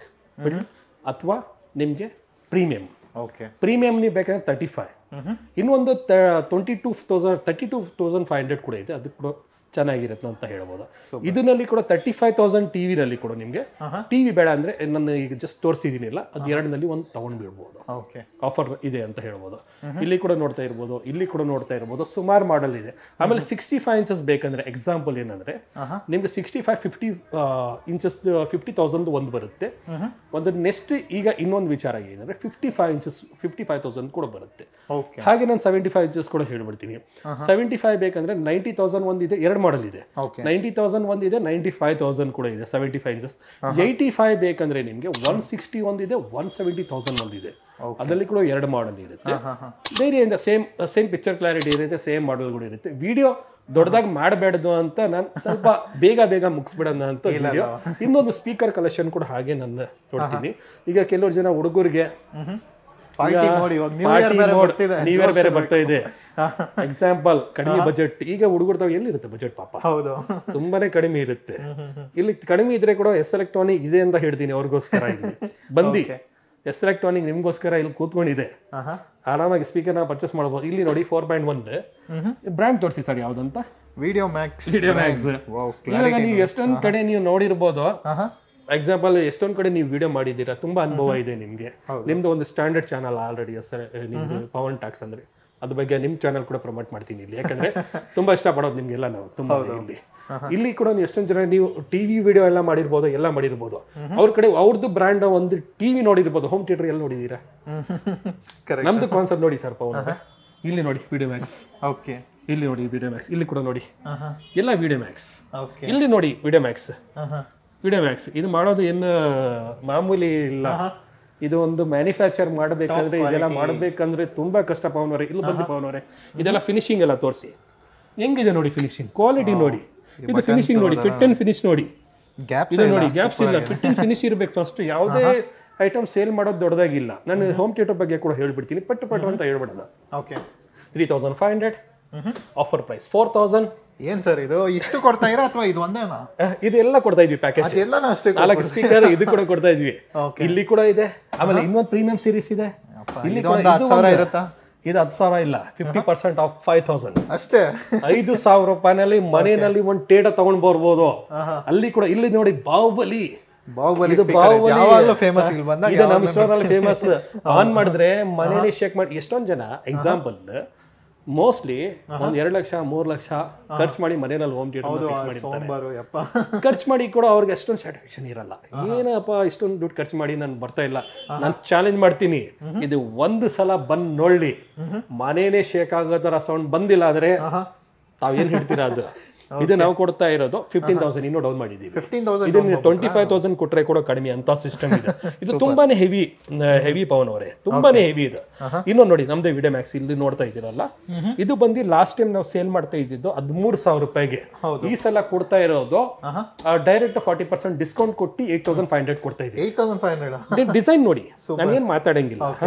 ಅಥವಾ ನಿಮಗೆ ಪ್ರೀಮಿಯಂ ಓಕೆ ಪ್ರೀಮಿಯಂ ನೀವು ಬೇಕಂದ್ರೆ ತರ್ಟಿ ಫೈವ್ ಇನ್ನೊಂದು twenty two thousand thirty two thousand five hundred ಕೂಡ ಇದೆ ಅದು ಕೂಡ ಚೆನ್ನಾಗಿರುತ್ತೆ ಅಂತ ಹೇಳ್ಬೋದು ಇದರಲ್ಲಿ ಕೂಡ ತರ್ಟಿ ಫೈವ್ ತೌಸಂಡ್ ಟಿ ವಿನಲ್ಲಿ ಕೂಡ ನಿಮಗೆ ಟಿ ವಿ ಬೇಡ ಅಂದರೆ ನಾನು ಈಗ ಜಸ್ಟ್ ತೋರಿಸಿದ್ದೀನಿಲ್ಲ ಅದು ಎರಡನಲ್ಲಿ ಒಂದು ತೊಗೊಂಡು ಬಿಡ್ಬೋದು ಓಕೆ ಆಫರ್ ಇದೆ ಅಂತ ಹೇಳ್ಬೋದು ಇಲ್ಲಿ ಕೂಡ ನೋಡ್ತಾ ಇರ್ಬೋದು ಇಲ್ಲಿ ಕೂಡ ನೋಡ್ತಾ ಇರ್ಬೋದು ಸುಮಾರು ಮಾಡೆಲ್ ಇದೆ ಆಮೇಲೆ ಸಿಕ್ಸ್ಟಿ ಫೈವ್ ಇಂಚಸ್ ಬೇಕಂದ್ರೆ ಎಕ್ಸಾಂಪಲ್ ಏನಂದ್ರೆ ಆಹಾ. ನಿಮ್ಗೆ sixty five fifty inches fifty thousand ಒಂದು ಬರುತ್ತೆ ಒಂದು ನೆಕ್ಸ್ಟ್ ಈಗ ಇನ್ನೊಂದು ವಿಚಾರ ಏನಂದ್ರೆ fifty five inches fifty five thousand ಕೂಡ ಬರುತ್ತೆ ಓಕೆ ಹಾಗೆ ನಾನು ಸೆವೆಂಟಿ ಫೈವ್ ಇಂಚಸ್ ಕೂಡ ಹೇಳ್ಬಿಡ್ತೀನಿ ಸೆವೆಂಟಿ ಫೈವ್ ಬೇಕಂದ್ರೆ ನೈಂಟಿ ತೌಸಂಡ್ ಒಂದಿದೆ ಎರಡು ಮಾಡಲ್ ಇದೆ ಓಕೆ ನೈಂಟಿ ತೌಸಂಡ್ ಒಂದಿದೆ ನೈಂಟಿ ಫೈವ್ ತೌಸಂಡ್ ಕೂಡ ಇದೆ seventy five inches eighty five ಬೇಕಂದ್ರೆ ನಿಮಗೆ ಒನ್ ಸಿಕ್ಸ್ಟಿ ಒಂದಿದೆ ಒನ್ ಸೆವೆಂಟಿ ತೌಸಂಡ್ ಒಂದಿದೆ ಅದರಲ್ಲಿ ಕೂಡ ಎರಡು ಮಾಡಲ್ ಇರುತ್ತೆ ಹಾ ಹಾ ಧೈರ್ಯದಿಂದ ಸೇಮ್ ಸೇಮ್ ಪಿಕ್ಚರ್ ಕ್ಲಾರಿಟಿ ಇರುತ್ತೆ ಸೇಮ್ ಮಾಡೆಲ್ಗಳು ಇರುತ್ತೆ ವಿಡಿಯೋ ದೊಡ್ಡದಾಗಿ ಮಾಡಬೇಡದು ಅಂತ ನಾನು ಸ್ವಲ್ಪ ಬೇಗ ಬೇಗ ಮುಗಿಸ್ಬಿಡೋಣ ಅಂತ ವಿಡಿಯೋ ಇನ್ನೊಂದು ಸ್ಪೀಕರ್ ಕಲೆಕ್ಷನ್ ಕೂಡ ಹಾಗೆ ನಾನು ನೋಡ್ತೀನಿ ಈಗ ಕೆಲವರು ಜನ ಹುಡುಗರಿಗೆ ಪಾರ್ಟಿ ನೋಡಿ ಇವಾಗ ನ್ಯೂ ಇಯರ್ ಬೇರೆ ಬರ್ತಿದೆ ನ್ಯೂ ಇಯರ್ ಬೇರೆ ಬರ್ತಾ ಇದೆ ಎಕ್ಸಾಂಪಲ್ ಕಡಿಮೆ ಬಜೆಟ್ ಈಗ ಹುಡುಗರು ತಾವು ಎಲ್ಲಿರುತ್ತೆ ಬಜೆಟ್ ಪಾಪ ಹೌದು ತುಂಬಾನೇ ಕಡಿಮೆ ಇರುತ್ತೆ ಇಲ್ಲಿ ಕಡಿಮೆ ಇದ್ರೆ ಕೂಡ ಎಸ್ ಎಲೆಕ್ಟ್ರಾನಿಕ್ ಇದೆ ಅಂತ ಹೇಳ್ತೀನಿ ಅವ್ರಿಗೋಸ್ಕರ ಇಲ್ಲಿ ಬಂದಿ ಎಸ್ ಎಲೆಕ್ಟ್ರಾನಿಕ್ ನಿಮ್ಗೋಸ್ಕರ ಇಲ್ಲಿ ಕೂತ್ಕೊಂಡಿದೆ ಆಹಾ ಆರಾಮಾಗಿ ಸ್ಪೀಕರ್ನ ಪರ್ಚೇಸ್ ಮಾಡಬಹುದು ಇಲ್ಲಿ ನೋಡಿ ಫೋರ್ ಪಾಯಿಂಟ್ ಒನ್ ಬ್ರ್ಯಾಂಡ್ ತೋರಿಸಿ ಸರ್ ಯಾವ್ದಂತ Video Max video Max wow ಇವಾಗ ನೀವು ಎಷ್ಟೊಂದ್ ಕಡೆ ನೀವು ನೋಡಿರ್ಬೋದು ಆಹಾ ಎಕ್ಸಾಂಪಲ್ ಎಷ್ಟೊಂದ್ ಕಡೆ ನೀವು ವಿಡಿಯೋ ಮಾಡಿದ್ದೀರಾ ತುಂಬಾ ಅನುಭವ ಇದೆ ನಿಮ್ಗೆ ನಿಮ್ದು ಒಂದು ಸ್ಟ್ಯಾಂಡರ್ಡ್ ಚಾನಲ್ ಆಲ್ರೆಡಿ ನಿಮ್ದು ಪವನ್ ಟಾಕ್ಸ್ ಅಂದ್ರೆ ಅದ್ರ ಬಗ್ಗೆ ನಿಮ್ ಚಾನಲ್ ಕೂಡ ಪ್ರಮೋಟ್ ಮಾಡ್ತೀನಿ ಇಲ್ಲಿ ಯಾಕಂದ್ರೆ ತುಂಬಾ ಇಷ್ಟಪಡೋದು ನಿಮ್ಗೆಲ್ಲ ನಾವು ತುಂಬಾ ಇಲ್ಲಿ ಇಲ್ಲಿ ಕೂಡ ನೀವು ಎಷ್ಟೊಂದ್ ಜನ ನೀವು ಟಿವಿ ವಿಡಿಯೋ ಎಲ್ಲ ಮಾಡಿರ್ಬೋದು ಎಲ್ಲ ಮಾಡಿರ್ಬೋದು ಅವ್ರ ಕಡೆ ಅವ್ರದ್ದು ಬ್ರ್ಯಾಂಡ್ ಒಂದು ಟಿವಿ ನೋಡಿರ್ಬೋದು ಹೋಮ್ ಥಿಯೇಟರ್ ಎಲ್ಲ ನೋಡಿದೀರಾ ಕರೆಕ್ಟ್ ನಮ್ದು ಕಾನ್ಸೆಪ್ಟ್ ನೋಡಿ ಸರ್ ಪವನ್ ಅವ್ರೆ. ಇಲ್ಲಿ ನೋಡಿ ವಿಡಿಯೋ ಮ್ಯಾಕ್ಸ್ ಓಕೆ ಇಲ್ಲಿ ನೋಡಿ ವಿಡಿಯೋ ಮ್ಯಾಕ್ಸ್ ಇಲ್ಲಿ ಕೂಡ ನೋಡಿ ಆಹಾ ಎಲ್ಲ ವಿಡಿಯೋ ಮ್ಯಾಕ್ಸ್ ಓಕೆ ಇಲ್ಲಿ ನೋಡಿ ವಿಡಿಯೋ ಮ್ಯಾಕ್ಸ್ ಆಹಾ ವಿಡಿಯೋ ಮ್ಯಾಕ್ಸ್ ಇದು ಮಾಡೋದು ಏನು ಮಾಮೂಲಿ ಇಲ್ಲ ಇದು ಒಂದು ಮ್ಯಾನುಫ್ಯಾಕ್ಚರ್ ಮಾಡಬೇಕಂದ್ರೆ ಇದೆಲ್ಲ ಮಾಡಬೇಕಂದ್ರೆ ತುಂಬಾ ಕಷ್ಟ ಪವನವರೇ ಇಲ್ಲಿ ಬಂದು ಪವನವರೇ ಇದೆಲ್ಲ ಫಿನಿಶಿಂಗ್ ಎಲ್ಲ ತೋರಿಸಿ ಹೆಂಗಿದೆ ನೋಡಿ ಫಿನಿಶಿಂಗ್ ಕ್ವಾಲಿಟಿ ನೋಡಿ ಇದು ಫಿನಿಶಿಂಗ್ ನೋಡಿ ಫಿಟ್ ಅಂಡ್ ಫಿನಿಶ್ ನೋಡಿ ಗ್ಯಾಪ್ ಇದು ನೋಡಿ ಗ್ಯಾಪ್ಸ್ ಇಲ್ಲ ಫಿಟ್ ಅಂಡ್ ಫಿನಿಶ್ ಇರಬೇಕು ಫಸ್ಟ್ ಯಾವುದೇ ಐಟಮ್ ಸೇಲ್ ಮಾಡೋದು ದೊಡ್ಡದಾಗಿಲ್ಲ ನಾನು ಹೋಮ್ ಥಿಯೇಟರ್ ಬಗ್ಗೆ ಕೂಡ ಹೇಳ್ಬಿಡ್ತೀನಿ ಪಟ್ಟು ಪಟ್ಟು ಅಂತ ಹೇಳ್ಬಿಡೋಣ okay three thousand five hundred offer price four thousand ಏನ್ ಸರ್ ಇದು ಇಷ್ಟು ಕೊಡ್ತಾ ಇರಾ ಅಥವಾ ಇದು ಒಂದೇನಾ ಇದೆಲ್ಲ ಕೊಡ್ತಾ ಇದ್ವಿ ಪ್ಯಾಕೇಜ್ ಅದೆಲ್ಲನೂ ಅಷ್ಟೇ ನಾಲ್ಕು ಸ್ಪೀಕರ್ ಇದು ಕೂಡ ಕೊಡ್ತಾ ಇದ್ವಿ Okay. ಇಲ್ಲಿ ಕೂಡ ಇದೆ ಆಮೇಲೆ ಇನ್ನೊಂದು ಪ್ರೀಮಿಯಂ ಸೀರೀಸ್ ಇದೆ ಇಲ್ಲಿ ಇದು ಕೂಡ- ಒಂದು ಹತ್ತು ಇದು ಸಾವಿರ ಒಂದು- ಇರುತ್ತಾ ಇದು ಹತ್ತು ಸಾವಿರ ಇಲ್ಲ fifty percent off five thousand ಅಷ್ಟೇ ಐದು ಸಾವಿರ ರೂಪಾಯಿನಲ್ಲಿ ಮನೆಯಲ್ಲಿ ಒಂದು ಟೇಟ ತಗೊಂಡ್ ಬರ್ಬೋದು ಆಹಾ. ಅಲ್ಲಿ ಕೂಡ ಇಲ್ಲಿ ನೋಡಿ ಬಾಹುಬಲಿ ಬಾಹುಬಲಿ ಇದು speaker ಬಾಹುಬಲಿ ಯಾವಾಗಲೂ ಫೇಮಸ್ ಇಲ್ಲಿ ಬಂದಾಗ ಇದು ನಮ್ಮ ಸ್ಟೋರ್ ಅಲ್ಲಿ ಫೇಮಸ್ ಆನ್ ಮಾಡಿದ್ರೆ ಮನೇಲಿ ಶೇಕ್ ಮಾಡಿ ಎಷ್ಟೊಂದ್ ಜನ ಎಕ್ಸಾಂಪಲ್ ಮೋಸ್ಟ್ಲಿ ಒಂದ್ ಎರಡ್ ಲಕ್ಷ ಮೂರ್ ಲಕ್ಷ ಖರ್ಚು ಮಾಡಿ ಮನೆಯಲ್ಲಿ ಹೋಮ್ ಥಿಯೇಟರ್ ಫಿಕ್ಸ್ ಮಾಡಿರ್ತಾರೆ ಸೋಮವಾರ ಯಪ್ಪ ಖರ್ಚು ಮಾಡಿ ಕೂಡ ಅವ್ರಿಗೆ ಅಷ್ಟೊಂದು ಸ್ಯಾಟಿಸ್ಫ್ಯಾಕ್ಷನ್ ಇರಲ್ಲ ಏನಪ್ಪ ಇಷ್ಟೊಂದು ದುಡ್ಡು ಖರ್ಚು ಮಾಡಿ ನಾನು ಬರ್ತಾ ಇಲ್ಲ ನಾನು ಚಾಲೆಂಜ್ ಮಾಡ್ತೀನಿ ಇದು ಒಂದು ಸಲ ಬಂದ್ ನೋಡ್ಲಿ ಮನೇನೆ ಶೇಕ್ ಆಗೋ ತರ ಸೌಂಡ್ ಬಂದಿಲ್ಲ ಅಂದ್ರೆ ಆಹಾ ತಾವ್ ಏನ್ ಹೇಳ್ತೀರಾ ಅದು ಇದು ನಾವು ಕೊಡ್ತಾ ಇರೋದು ಫಿಫ್ಟೀನ್ ತೌಸಂಡ್ ಇನ್ನೂ ಡೌನ್ ಮಾಡಿದೀವಿ ಫಿಫ್ಟೀನ್ ತೌಸಂಡ್ ಇದನ್ನ ಟ್ವೆಂಟಿ ಫೈವ್ ತೌಸಂಡ್ ಕೊಟ್ರೆ ಕೂಡ ಕಡಿಮೆ ಅಂತ ಸಿಸ್ಟಮ್ ಇದೆ ಇದು ತುಂಬಾನೇ ಹೆವಿ ಹೆವಿ ಪವನ್ ಅವರೇ ತುಂಬಾನೇ ಹೆವಿ ಇದು ಇನ್ನೊಂದು ನೋಡಿ ನಮ್ದೇ ವಿಡಿಯೋ ಮ್ಯಾಕ್ಸ್ ಇಲ್ಲಿ ನೋಡ್ತಾ ಇದ್ದೀರಲ್ಲ ಇದು ಬಂದು ಲಾಸ್ಟ್ ಟೈಮ್ ನಾವು ಸೇಲ್ ಮಾಡ್ತಾ ಇದ್ದಿದ್ದು ಹದಿಮೂರು ಸಾವಿರ ರೂಪಾಯಿಗೆ ಹೌದು. ಈ ಸಲ ಕೊಡ್ತಾ ಇರೋದು ಆಹಾ ಡೈರೆಕ್ಟ್ ಫಾರ್ಟಿ ಪರ್ಸೆಂಟ್ ಡಿಸ್ಕೌಂಟ್ ಕೊಟ್ಟು ಏಟ್ ತೌಸಂಡ್ ಫೈವ್ ಹಂಡ್ರೆಡ್ ಕೊಡ್ತಾ ಇದ್ದೀವಿ eight thousand five hundred design ನೋಡಿ ನಾನು ಏನ್ ಮಾತಾಡಂಗಿಲ್ಲ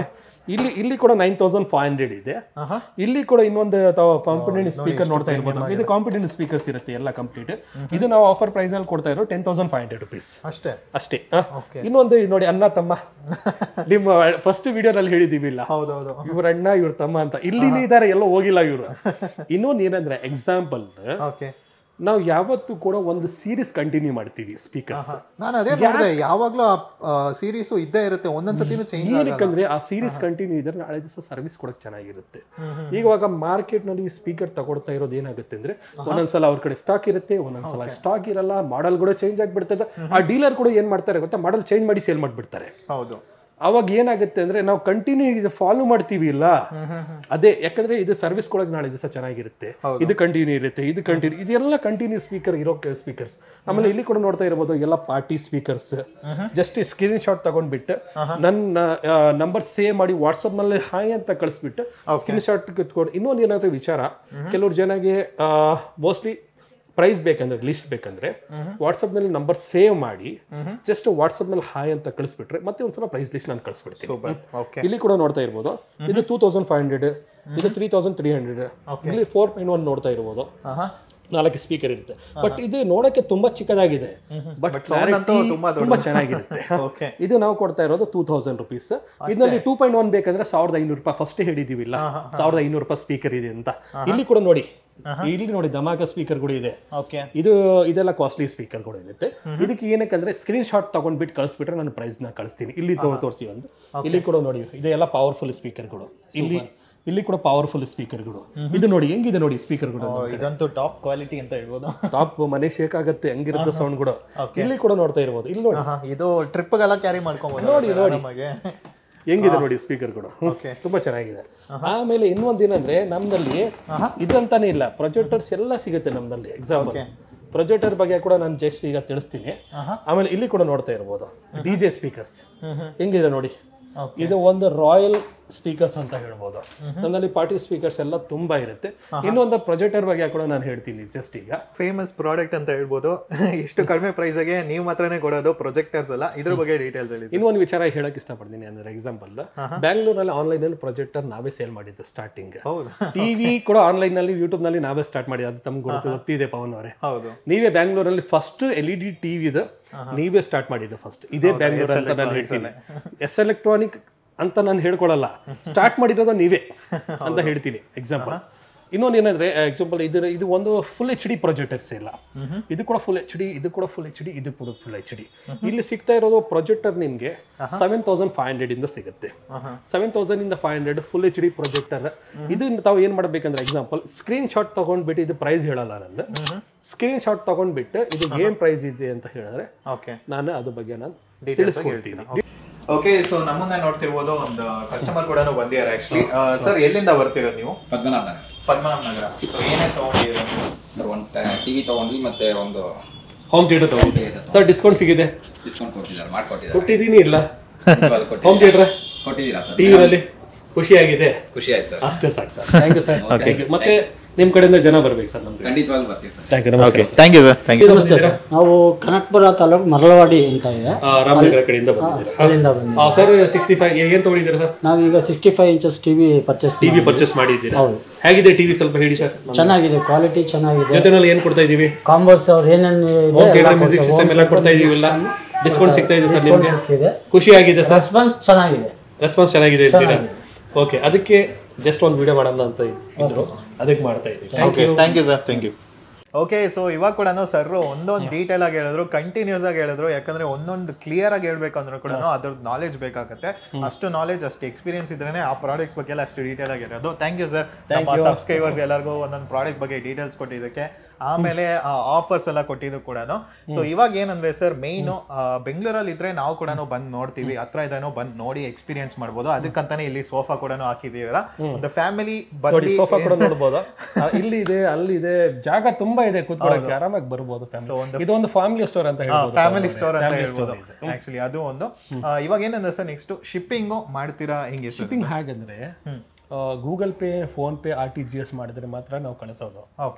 ಇಲ್ಲಿ ಇಲ್ಲಿ ಕೂಡ ನೈನ್ ತೌಸಂಡ್ ಫೈವ್ ಹಂಡ್ರೆಡ್ ಇದೆ ಆಹಾ. ಇಲ್ಲಿ ಕೂಡ ಇನ್ನೊಂದು ಕಾಂಪಿಟೆಂಟ್ ಸ್ಪೀಕರ್ ನೋಡ್ತಾ ಇರ್ಬೋದು ಇದು ಕಾಂಪಿಟೆಂಟ್ ಸ್ಪೀಕರ್ಸ್ ಇರುತ್ತೆ ಎಲ್ಲ ಕಂಪ್ಲೀಟ್ ಇದು ನಾವು ಆಫರ್ ಪ್ರೈಸ್ ಅಲ್ಲಿ ಕೊಡ್ತಾ ಇರೋ ten thousand five hundred rupees ಅಷ್ಟೇ ಅಷ್ಟೇ ಆ. ಇನ್ನೊಂದು ಇದು ನೋಡಿ ಅಣ್ಣ ತಮ್ಮ ನಿಮ್ಮ ಫಸ್ಟ್ ವಿಡಿಯೋದಲ್ಲಿ ಹೇಳಿದೀವಿ ಇಲ್ಲ ಹೌದೌದು ಇವ್ರ ಅಣ್ಣ ಇವ್ರ ತಮ್ಮ ಅಂತ ಇಲ್ಲಿನೇ ಇದಾರೆ ಎಲ್ಲೋ ಹೋಗಿಲ್ಲ ಇವರು ಇನ್ನೊಂದು ಏನಂದ್ರೆ ಎಕ್ಸಾಂಪಲ್ ಓಕೆ ನಾವು ಯಾವತ್ತೂ ಕೂಡ ಒಂದು ಸೀರೀಸ್ ಕಂಟಿನ್ಯೂ ಮಾಡ್ತೀವಿ ಸ್ಪೀಕರ್ಸ್ ನಾನು ಅದೇ ನೋಡಿದೆ ಯಾವಾಗ್ಲೂ ಆ ಸೀರೀಸು ಇದ್ದೇ ಇರುತ್ತೆ ಒಂದೊಂದ್ ಸತಿನೂ ಚೇಂಜ್ ಏನಕ್ಕಂದ್ರೆ ಆ ಸೀರೀಸ್ ಕಂಟಿನ್ಯೂ ಇದ್ರೆ ನಾಳೆ ದಿವಸ ಸರ್ವಿಸ್ ಕೊಡಕ್ ಚೆನ್ನಾಗಿರುತ್ತೆ ಇವಾಗ ಮಾರ್ಕೆಟ್ ನಲ್ಲಿ ಸ್ಪೀಕರ್ ತಗೊಳ್ತಾ ಇರೋದು ಏನಾಗುತ್ತೆ ಅಂದ್ರೆ ಒಂದೊಂದ್ಸಲ ಅವ್ರ ಕಡೆ ಸ್ಟಾಕ್ ಇರುತ್ತೆ ಒಂದೊಂದ್ಸಲ ಸ್ಟಾಕ್ ಇರಲ್ಲ ಮಾಡಲ್ ಕೂಡ ಚೇಂಜ್ ಆಗ್ಬಿಡ್ತದೆ ಆ ಡೀಲರ್ ಕೂಡ ಏನ್ ಮಾಡ್ತಾರೆ ಗೊತ್ತಾ ಮಾಡಲ್ ಚೇಂಜ್ ಮಾಡಿ ಸೇಲ್ ಮಾಡ್ಬಿಡ್ತಾರೆ ಹೌದು ಅವಾಗ ಏನಾಗುತ್ತೆ ಅಂದ್ರೆ ನಾವು ಕಂಟಿನ್ಯೂ ಇದು ಫಾಲೋ ಮಾಡ್ತೀವಿ ಇಲ್ಲ ಅದೇ ಯಾಕಂದ್ರೆ ಇದು ಸರ್ವಿಸ್ ಕೊಡೋಕೆ ನಾಳೆ ದಿವಸ ಚೆನ್ನಾಗಿರುತ್ತೆ ಇದು ಕಂಟಿನ್ಯೂ ಇರುತ್ತೆ ಇದು ಕಂಟಿನ್ಯೂ ಇದೆಲ್ಲ ಕಂಟಿನ್ಯೂ ಸ್ಪೀಕರ್ ಇರೋ ಸ್ಪೀಕರ್ಸ್ ಆಮೇಲೆ ಇಲ್ಲಿ ಕೂಡ ನೋಡ್ತಾ ಇರಬಹುದು ಎಲ್ಲ party speakers just screenshot ತಗೊಂಡ್ಬಿಟ್ಟು ನನ್ನ ನಂಬರ್ ಸೇವ್ ಮಾಡಿ ವಾಟ್ಸಪ್ ನಲ್ಲಿ ಹಾಯ್ ಅಂತ ಕಳಿಸ್ಬಿಟ್ಟು ಸ್ಕ್ರೀನ್ ಶಾಟ್ ಕಿತ್ಕೊಂಡು ಇನ್ನೊಂದು ಏನಾದ್ರು ವಿಚಾರ ಕೆಲವ್ರು ಜನಗೆ ಮೋಸ್ಟ್ಲಿ ಪ್ರೈಸ್ ಬೇಕಂದ್ರೆ ಲಿಸ್ಟ್ ಬೇಕಂದ್ರೆ ವಾಟ್ಸಪ್ ನಲ್ಲಿ ನಂಬರ್ ಸೇವ್ ಮಾಡಿ ಜಸ್ಟ್ ವಾಟ್ಸಪ್ ನಲ್ಲಿ ಹಾಯ್ ಅಂತ ಕಳಿಸ್ಬಿಟ್ರೆ ಮತ್ತೆ ಒಂದ್ಸಲ ಪ್ರೈಸ್ ಲಿಸ್ಟ್ ನಾನು ಕಳಿಸ್ಬಿಡ್ತೀನಿ ಸೂಪರ್ ಓಕೆ ಇಲ್ಲಿ ಕೂಡ ನೋಡ್ತಾ ಇರ್ಬೋದು ಇದು ಟೂ ತೌಸಂಡ್ ಫೈವ್ ಹಂಡ್ರೆಡ್ ಇದು ತ್ರೀ ತೌಸಂಡ್ ತ್ರೀ ಹಂಡ್ರೆಡ್ ಇಲ್ಲಿ ಫೋರ್ ಪಾಯಿಂಟ್ ಒನ್ ನೋಡ್ತಾ ಇರ್ಬೋದು ಆಹಾ ನಾಲ್ಕು ಸ್ಪೀಕರ್ ಇರುತ್ತೆ ಬಟ್ ಇದು ನೋಡಕ್ಕೆ ತುಂಬಾ ಚಿಕ್ಕದಾಗಿದೆ ಬಟ್ ಅಂತೂ ತುಂಬಾ ತುಂಬಾ ಚೆನ್ನಾಗಿರುತ್ತೆ ಓಕೆ ಇದು ನಾವು ಕೊಡ್ತಾ ಇರೋದು ಟೂ ತೌಸಂಡ್ ರುಪೀಸ್ ಇದರಲ್ಲಿ ಟೂ ಪಾಯಿಂಟ್ ಒನ್ ಬೇಕಂದ್ರೆ ಸಾವಿರದ ಐನೂರು ರೂಪಾಯಿ ಫಸ್ಟ್ ಹೇಳಿದೀವಿಲ್ಲ ಸಾವಿರದ ಐನೂರು ರೂಪಾಯಿ ಸ್ಪೀಕರ್ ಇದೆ ಅಂತ ಇಲ್ಲಿ ಕೂಡ ನೋಡಿ ಇಲ್ಲಿ ನೋಡಿ ಧಮಾಕ ಸ್ಪೀಕರ್ ಕೂಡ ಇದೆ ಓಕೆ ಇದು ಇದೆಲ್ಲ ಕಾಸ್ಟ್ಲಿ ಸ್ಪೀಕರ್ ಕೂಡ ಇರುತ್ತೆ ಇದಕ್ಕೆ ಏನಕ್ಕಂದ್ರೆ ಸ್ಕ್ರೀನ್ ಶಾಟ್ ತಗೊಂಡ್ಬಿಟ್ಟು ಕಳಿಸ್ಬಿಟ್ರೆ ನಾನು ಪ್ರೈಸ್ ನ ಕಳಿಸ್ತೀನಿ ಇಲ್ಲಿ ತೋರಿಸಿ ಒಂದು ಇಲ್ಲಿ ಕೂಡ ನೋಡಿ ಇದೆಲ್ಲ ಪವರ್ಫುಲ್ ಸ್ಪೀಕರ್ಗಳು ಇಲ್ಲಿ ಇಲ್ಲಿ ಕೂಡ ಪವರ್ಫುಲ್ ಸ್ಪೀಕರ್ಗಳು ಇದು ನೋಡಿ ಹೆಂಗಿದೆ ನೋಡಿ ಸ್ಪೀಕರ್ಗಳು ಇದಂತೂ ಟಾಪ್ ಕ್ವಾಲಿಟಿ ಅಂತ ಹೇಳ್ಬೋದು ಟಾಪ್ ಮನೆ ಶೇಕ್ ಆಗುತ್ತೆ ಹಂಗಿರುತ್ತೆ ಸೌಂಡ್ ಕೂಡ ಇಲ್ಲಿ ಕೂಡ ನೋಡ್ತಾ ಇರ್ಬೋದು ಇಲ್ಲಿ ನೋಡಿ ಆಹಾ, ಇದು ಟ್ರಿಪ್ಗೆಲ್ಲ ಕ್ಯಾರಿ ಮಾಡ್ಕೊಬೋದು ನೋಡಿ ನಮಗೆ ಹೆಂಗಿದೆ ನೋಡಿ ಸ್ಪೀಕರ್ಗಳು Okay. ತುಂಬಾ ಚೆನ್ನಾಗಿದೆ ಆಮೇಲೆ ಇನ್ನೊಂದು ಏನಂದ್ರೆ ನಮ್ದಲ್ಲಿ ಇದಂತಾನೆ ಇಲ್ಲ ಪ್ರೊಜೆಕ್ಟರ್ಸ್ ಎಲ್ಲ ಸಿಗುತ್ತೆ ನಮ್ದಲ್ಲಿ ಎಕ್ಸಾಂಪಲ್ ಪ್ರೊಜೆಕ್ಟರ್ ಬಗ್ಗೆ ಕೂಡ ನಾನು ಜಸ್ಟ್ ಈಗ ತಿಳಿಸ್ತೀನಿ ಆಮೇಲೆ ಇಲ್ಲಿ ಕೂಡ ನೋಡ್ತಾ ಇರ್ಬೋದು ಡಿ ಜೆ ಸ್ಪೀಕರ್ಸ್ ಹೆಂಗಿದೆ ನೋಡಿ ಇದು ಒಂದು ರಾಯಲ್ ಸ್ಪೀಕರ್ಸ್ ಅಂತ ಹೇಳ್ಬೋದು ನನ್ನಲ್ಲಿ ಪಾರ್ಟಿ ಸ್ಪೀಕರ್ಸ್ ಎಲ್ಲ ತುಂಬಾ ಇರುತ್ತೆ ಇನ್ನೊಂದು ಪ್ರೊಜೆಕ್ಟರ್ ಬಗ್ಗೆ ಕೂಡ ನಾನು ಹೇಳ್ತೀನಿ ಜಸ್ಟ್ ಈಗ ಫೇಮಸ್ ಪ್ರಾಡಕ್ಟ್ ಅಂತ ಹೇಳ್ಬೋದು ಇಷ್ಟು ಕಡಿಮೆ ಪ್ರೈಸ್ಗೆ ನೀವು ಮಾತ್ರನೇ ಕೊಡೋದು ಪ್ರೊಜೆಕ್ಟರ್ಸ್ ಅಲ್ಲ ಇದ್ರ ಬಗ್ಗೆ ಡೀಟೇಲ್ಸ್ ಹೇಳಿ ಇನ್ನೊಂದು ವಿಚಾರ ಹೇಳಕ್ ಇಷ್ಟಪಡ್ತೀನಿ ಅಂದ್ರೆ ಎಕ್ಸಾಂಪಲ್ ಬ್ಯಾಂಗ್ಳೂರಲ್ಲಿ ಆನ್ಲೈನ್ ಅಲ್ಲಿ ಪ್ರೊಜೆಕ್ಟರ್ ನಾವೇ ಸೇಲ್ ಮಾಡಿದ್ದು ಸ್ಟಾರ್ಟಿಂಗ್ ಹೌದು ಟಿವಿ ಕೂಡ ಆನ್ಲೈನ್ ನಲ್ಲಿ ಯೂಟ್ಯೂಬ್ ನಲ್ಲಿ ನಾವೇ ಸ್ಟಾರ್ಟ್ ಮಾಡಿ ಅದು ತಮ್ಗೆ ಗೊತ್ತು ಗೊತ್ತಿದೆ ಪವನ್ ಅವರೇ ಹೌದು ನೀವೇ ಬ್ಯಾಂಗ್ಳೂರಲ್ಲಿ ಫಸ್ಟ್ ಎಲ್ ಇ ಡಿ ಟಿವಿದು ನೀವೇ ಸ್ಟಾರ್ಟ್ ಮಾಡಿದ್ದು ಫಸ್ಟ್ ಇದೇ ಬ್ಯಾಂಗ್ಳೂರ್ ಅಂತ ನಾನು ಹೇಳ್ತೀನಿ ಎಸ್ ಎಲೆಕ್ಟ್ರಾನಿಕ್ ಅಂತ ನಾನು ಹೇಳ್ಕೊಳಲ್ಲ ಸ್ಟಾರ್ಟ್ ಮಾಡಿರೋದು ನೀವೇ ಅಂತ ಹೇಳ್ತೀನಿ ಎಕ್ಸಾಂಪಲ್ ಇನ್ನೊಂದು ಏನಂದ್ರೆ ಎಕ್ಸಾಂಪಲ್ ಇದು ಇದು ಒಂದು ಫುಲ್ ಎಚ್ ಡಿ ಪ್ರೊಜೆಕ್ಟರ್ಸ್ ಇಲ್ಲ ಇದು ಕೂಡ ಫುಲ್ ಎಚ್ ಡಿ ಇದು ಕೂಡ ಫುಲ್ ಎಚ್ ಡಿ ಇದು ಕೂಡ ಫುಲ್ ಎಚ್ ಡಿ ಇಲ್ಲಿ ಸಿಗ್ತಾ ಇರೋದು ಪ್ರೊಜೆಕ್ಟರ್ ನಿಮ್ಗೆ ಸೆವೆನ್ ತೌಸಂಡ್ ಫೈವ್ ಹಂಡ್ರೆಡ್ ಇಂದ ಸಿಗುತ್ತೆ ಸೆವೆನ್ ತೌಸಂಡ್ ಇಂದ five hundred full H D projector ಇದು ತಾವು ಏನ್ ಮಾಡ್ಬೇಕಂದ್ರೆ ಎಕ್ಸಾಂಪಲ್ ಸ್ಕ್ರೀನ್ ಶಾಟ್ ತಗೊಂಡ್ಬಿಟ್ಟು ಇದು ಪ್ರೈಸ್ ಹೇಳಲ್ಲ ನಾನು ಸ್ಕ್ರೀನ್ ಶಾಟ್ ತಗೊಂಡ್ಬಿಟ್ಟು ಇದು ಏನ್ ಪ್ರೈಸ್ ಇದೆ ಅಂತ ಹೇಳಿದ್ರೆ ಓಕೆ ನಾನು ಅದ್ರ ಬಗ್ಗೆ ನಾನು Details ತಿಳಿಸ್ಕೊಡ್ತೀನಿ ಓಕೆ ಸೊ ನಮ್ಮನ್ನ ನೋಡ್ತಿರ್ಬೋದು ಒಂದು ಕಸ್ಟಮರ್ ಕೂಡ ಬಂದಿದ್ದಾರೆ ಆಕ್ಚುಲಿ ಸರ್ ಎಲ್ಲಿಂದ ಬರ್ತಿರೋದು ನೀವು ಪದ್ಮನಾಭ ನಗರ ಪದ್ಮನಾಭ ನಗರ ಸೊ ಏನೇ ತಗೊಂಡಿದ್ದೀರಾ ಸರ್ ಒಂದು ಟಿವಿ ತಗೊಂಡ್ವಿ ಮತ್ತೆ ಒಂದು ಹೋಮ್ ಥಿಯೇಟರ್ ತಗೊಂಡಿದ್ದೆ ಸರ್ ಡಿಸ್ಕೌಂಟ್ ಸಿಗಿದೆ ಡಿಸ್ಕೌಂಟ್ ಕೊಟ್ಟಿದ್ದಾರೆ ಮಾಡ್ಕೊಟ್ಟಿದ್ದಾರೆ ಕೊಟ್ಟಿದ್ದೀನಿ ಇಲ್ಲ ನಿಜವಾಗ್ಲೂ ಹೋಮ್ ಕೊಟ್ಟಿದ್ದೀರಾ? ಥಿಯೇಟರ್ ಕೊಟ್ಟಿದ್ದೀರಾ ಸರ್ ಟಿವಿನಲ್ಲಿ ಖುಷಿಯಾಗಿದೆ ಖುಷಿ ಆಯ್ತು ಸರ್ ಅಷ್ಟೇ ಸಾಕು sir thank you sir thank you ಮತ್ತೆ ನಿಮ್ಮ ಕಡೆಯಿಂದ ಜನ ಬರ್ಬೇಕು ಸರ್ ನಮ್ಗೆ ಖಂಡಿತವಾಗ್ಲೂ ಬರ್ತೀವಿ ಸರ್ ಥ್ಯಾಂಕ್ ಯು ನಮಸ್ಕಾರ sir thank you sir thank you ನಮಸ್ತೆ ಸರ್ ನಾವು ಕನಕಪುರ ತಾಲೂಕು ಮರಳವಾಡಿ ಅಂತ ಇದೆ ಆ, ರಾಮನಗರ ಕಡೆಯಿಂದ ಬಂದಿದ್ದೀರಾ ಅಲ್ಲಿಂದ ಬಂದಿದ್ದೀವಿ ಆ, ಸರ್ ಸಿಕ್ಸ್ಟಿ ಫೈವ್ ಏನು ತಗೊಂಡಿದ್ದೀರಾ ಸರ್ ನಾವೀಗ sixty five inches TV purchase TV purchase ಮಾಡಿದ್ದೀರಾ ಹೌದು. ಹೇಗಿದೆ ಟಿವಿ ಸ್ವಲ್ಪ ಹೇಳಿ ಸರ್ ಚೆನ್ನಾಗಿದೆ ಕ್ವಾಲಿಟಿ ಚೆನ್ನಾಗಿದೆ ಜೊತೆನಲ್ಲಿ ಏನು ಕೊಡ್ತಾ ಇದ್ದೀವಿ ಕಾಂಬೋಸ್ ಅವ್ರು ಏನೇನು ಹೋಮ್ ಇದೆ ಥಿಯೇಟರ್ ಮ್ಯೂಸಿಕ್ ಸಿಸ್ಟಮ್ ಎಲ್ಲ ಕೊಡ್ತಾ ಇದೀವಿಲ್ಲ ಡಿಸ್ಕೌಂಟ್ ಸಿಗ್ತಾ ಇದೆ ಸರ್ ನಿಮಗೆ ಸಿಕ್ಕಿದೆ ಖುಷಿ ಆಗಿದೆ ಸರ್ ರೆಸ್ಪಾನ್ಸ್ ಚೆನ್ನಾಗಿದೆ ರೆಸ್ಪಾನ್ಸ್ ಚೆನ್ನಾಗಿದೆ ಅಂತೀರಾ ಓಕೆ ಅದಕ್ಕೆ ಜಸ್ಟ್ ಒಂದು ವಿಡಿಯೋ ಮಾಡೋಣ ಅಂತ ಇದ್ರು ಅದಕ್ಕೆ ಮಾಡ್ತಾ ಇದ್ದೀವಿ thank you thank you sir thank you okay so ಇವಾಗ ಕೂಡ ಸರ್ ಒಂದೊಂದು ಡೀಟೇಲ್ ಆಗಿ ಹೇಳಿದ್ರು ಕಂಟಿನ್ಯೂಸ್ ಆಗಿ ಹೇಳಿದ್ರು ಯಾಕಂದ್ರೆ ಒಂದೊಂದು ಕ್ಲಿಯರ್ ಆಗಿ ಹೇಳ್ಬೇಕು ಅಂದ್ರೂ ಕೂಡ ಅದ್ರದ್ದು ನಾಲೆಜ್ ಬೇಕಾಗುತ್ತೆ ಅಷ್ಟು ನಾಲೆಜ್ ಅಷ್ಟು ಎಕ್ಸ್ಪೀರಿಯನ್ಸ್ ಇದ್ರೇನೆ ಆ ಪ್ರಾಡಕ್ಟ್ಸ್ ಬಗ್ಗೆ ಎಲ್ಲ ಅಷ್ಟು ಡೀಟೇಲ್ ಆಗಿ ಹೇಳೋದು ಥ್ಯಾಂಕ್ ಯು ಸರ್ ನಮ್ಮ ಸಬ್ಸ್ಕ್ರೈಬರ್ಸ್ ಎಲ್ಲರಿಗೂ ಒಂದೊಂದು ಪ್ರಾಡಕ್ಟ್ ಬಗ್ಗೆ ಡೀಟೇಲ್ಸ್ ಕೊಟ್ಟಿದ್ದಕ್ಕೆ ಆಮೇಲೆ ಆಫರ್ಸ್ ಎಲ್ಲ ಕೊಟ್ಟಿದ್ದು ಕೂಡ ಸೊ ಇವಾಗ ಏನಂದ್ರೆ ಸರ್ ಮೇಯ್ನು ಬೆಂಗಳೂರಲ್ಲಿ ಇದ್ರೆ ನಾವು ಕೂಡ ಬಂದು ನೋಡ್ತೀವಿ ಹತ್ರ ಇದೇನೋ ಬಂದು ನೋಡಿ ಎಕ್ಸ್ಪೀರಿಯನ್ಸ್ ಮಾಡ್ಬೋದು ಅದಕ್ಕಂತಾನೆ ಇಲ್ಲಿ ಸೋಫಾ ಕೂಡ ಹಾಕಿದೀವಲ್ಲ ಒಂದು ಫ್ಯಾಮಿಲಿ ನೋಡಿ ಬಂದು ಸೋಫಾ ಕೂಡ ನೋಡ್ಬೋದು ಆ, ಇಲ್ಲಿ ಇದೆ ಅಲ್ಲಿ ಇದೆ ಜಾಗ ತುಂಬಾ ಇದೆ ಕೂತ್ಕೊಳ್ಳೋಕೆ ಆರಾಮಾಗಿ ಬರ್ಬೋದು ಫ್ಯಾಮಿಲಿ ಇದು ಒಂದು ಫ್ಯಾಮಿಲಿ ಸ್ಟೋರ್ ಅಂತ ಹೇಳ್ಬೋದು ಫ್ಯಾಮಿಲಿ ಸ್ಟೋರ್ ಅಂತ Family ಹೇಳ್ಬೋದು store ಇದೆ. ಆಕ್ಚುಲಿ ಅದು ಒಂದು ಆ, ಇವಾಗ ಏನಂದ್ರೆ ಸರ್ ನೆಕ್ಸ್ಟ್ ಶಿಪ್ಪಿಂಗು ಮಾಡ್ತೀರಾ ಹಿಂಗೆ ಶಿಪ್ಪಿಂಗ್ ಹೇಗಂದ್ರೆ Google Pay PhonePe R T G S ಮಾಡಿದ್ರೆ ಮಾತ್ರ ನಾವು ಕಳಿಸೋದು ಓಕೆ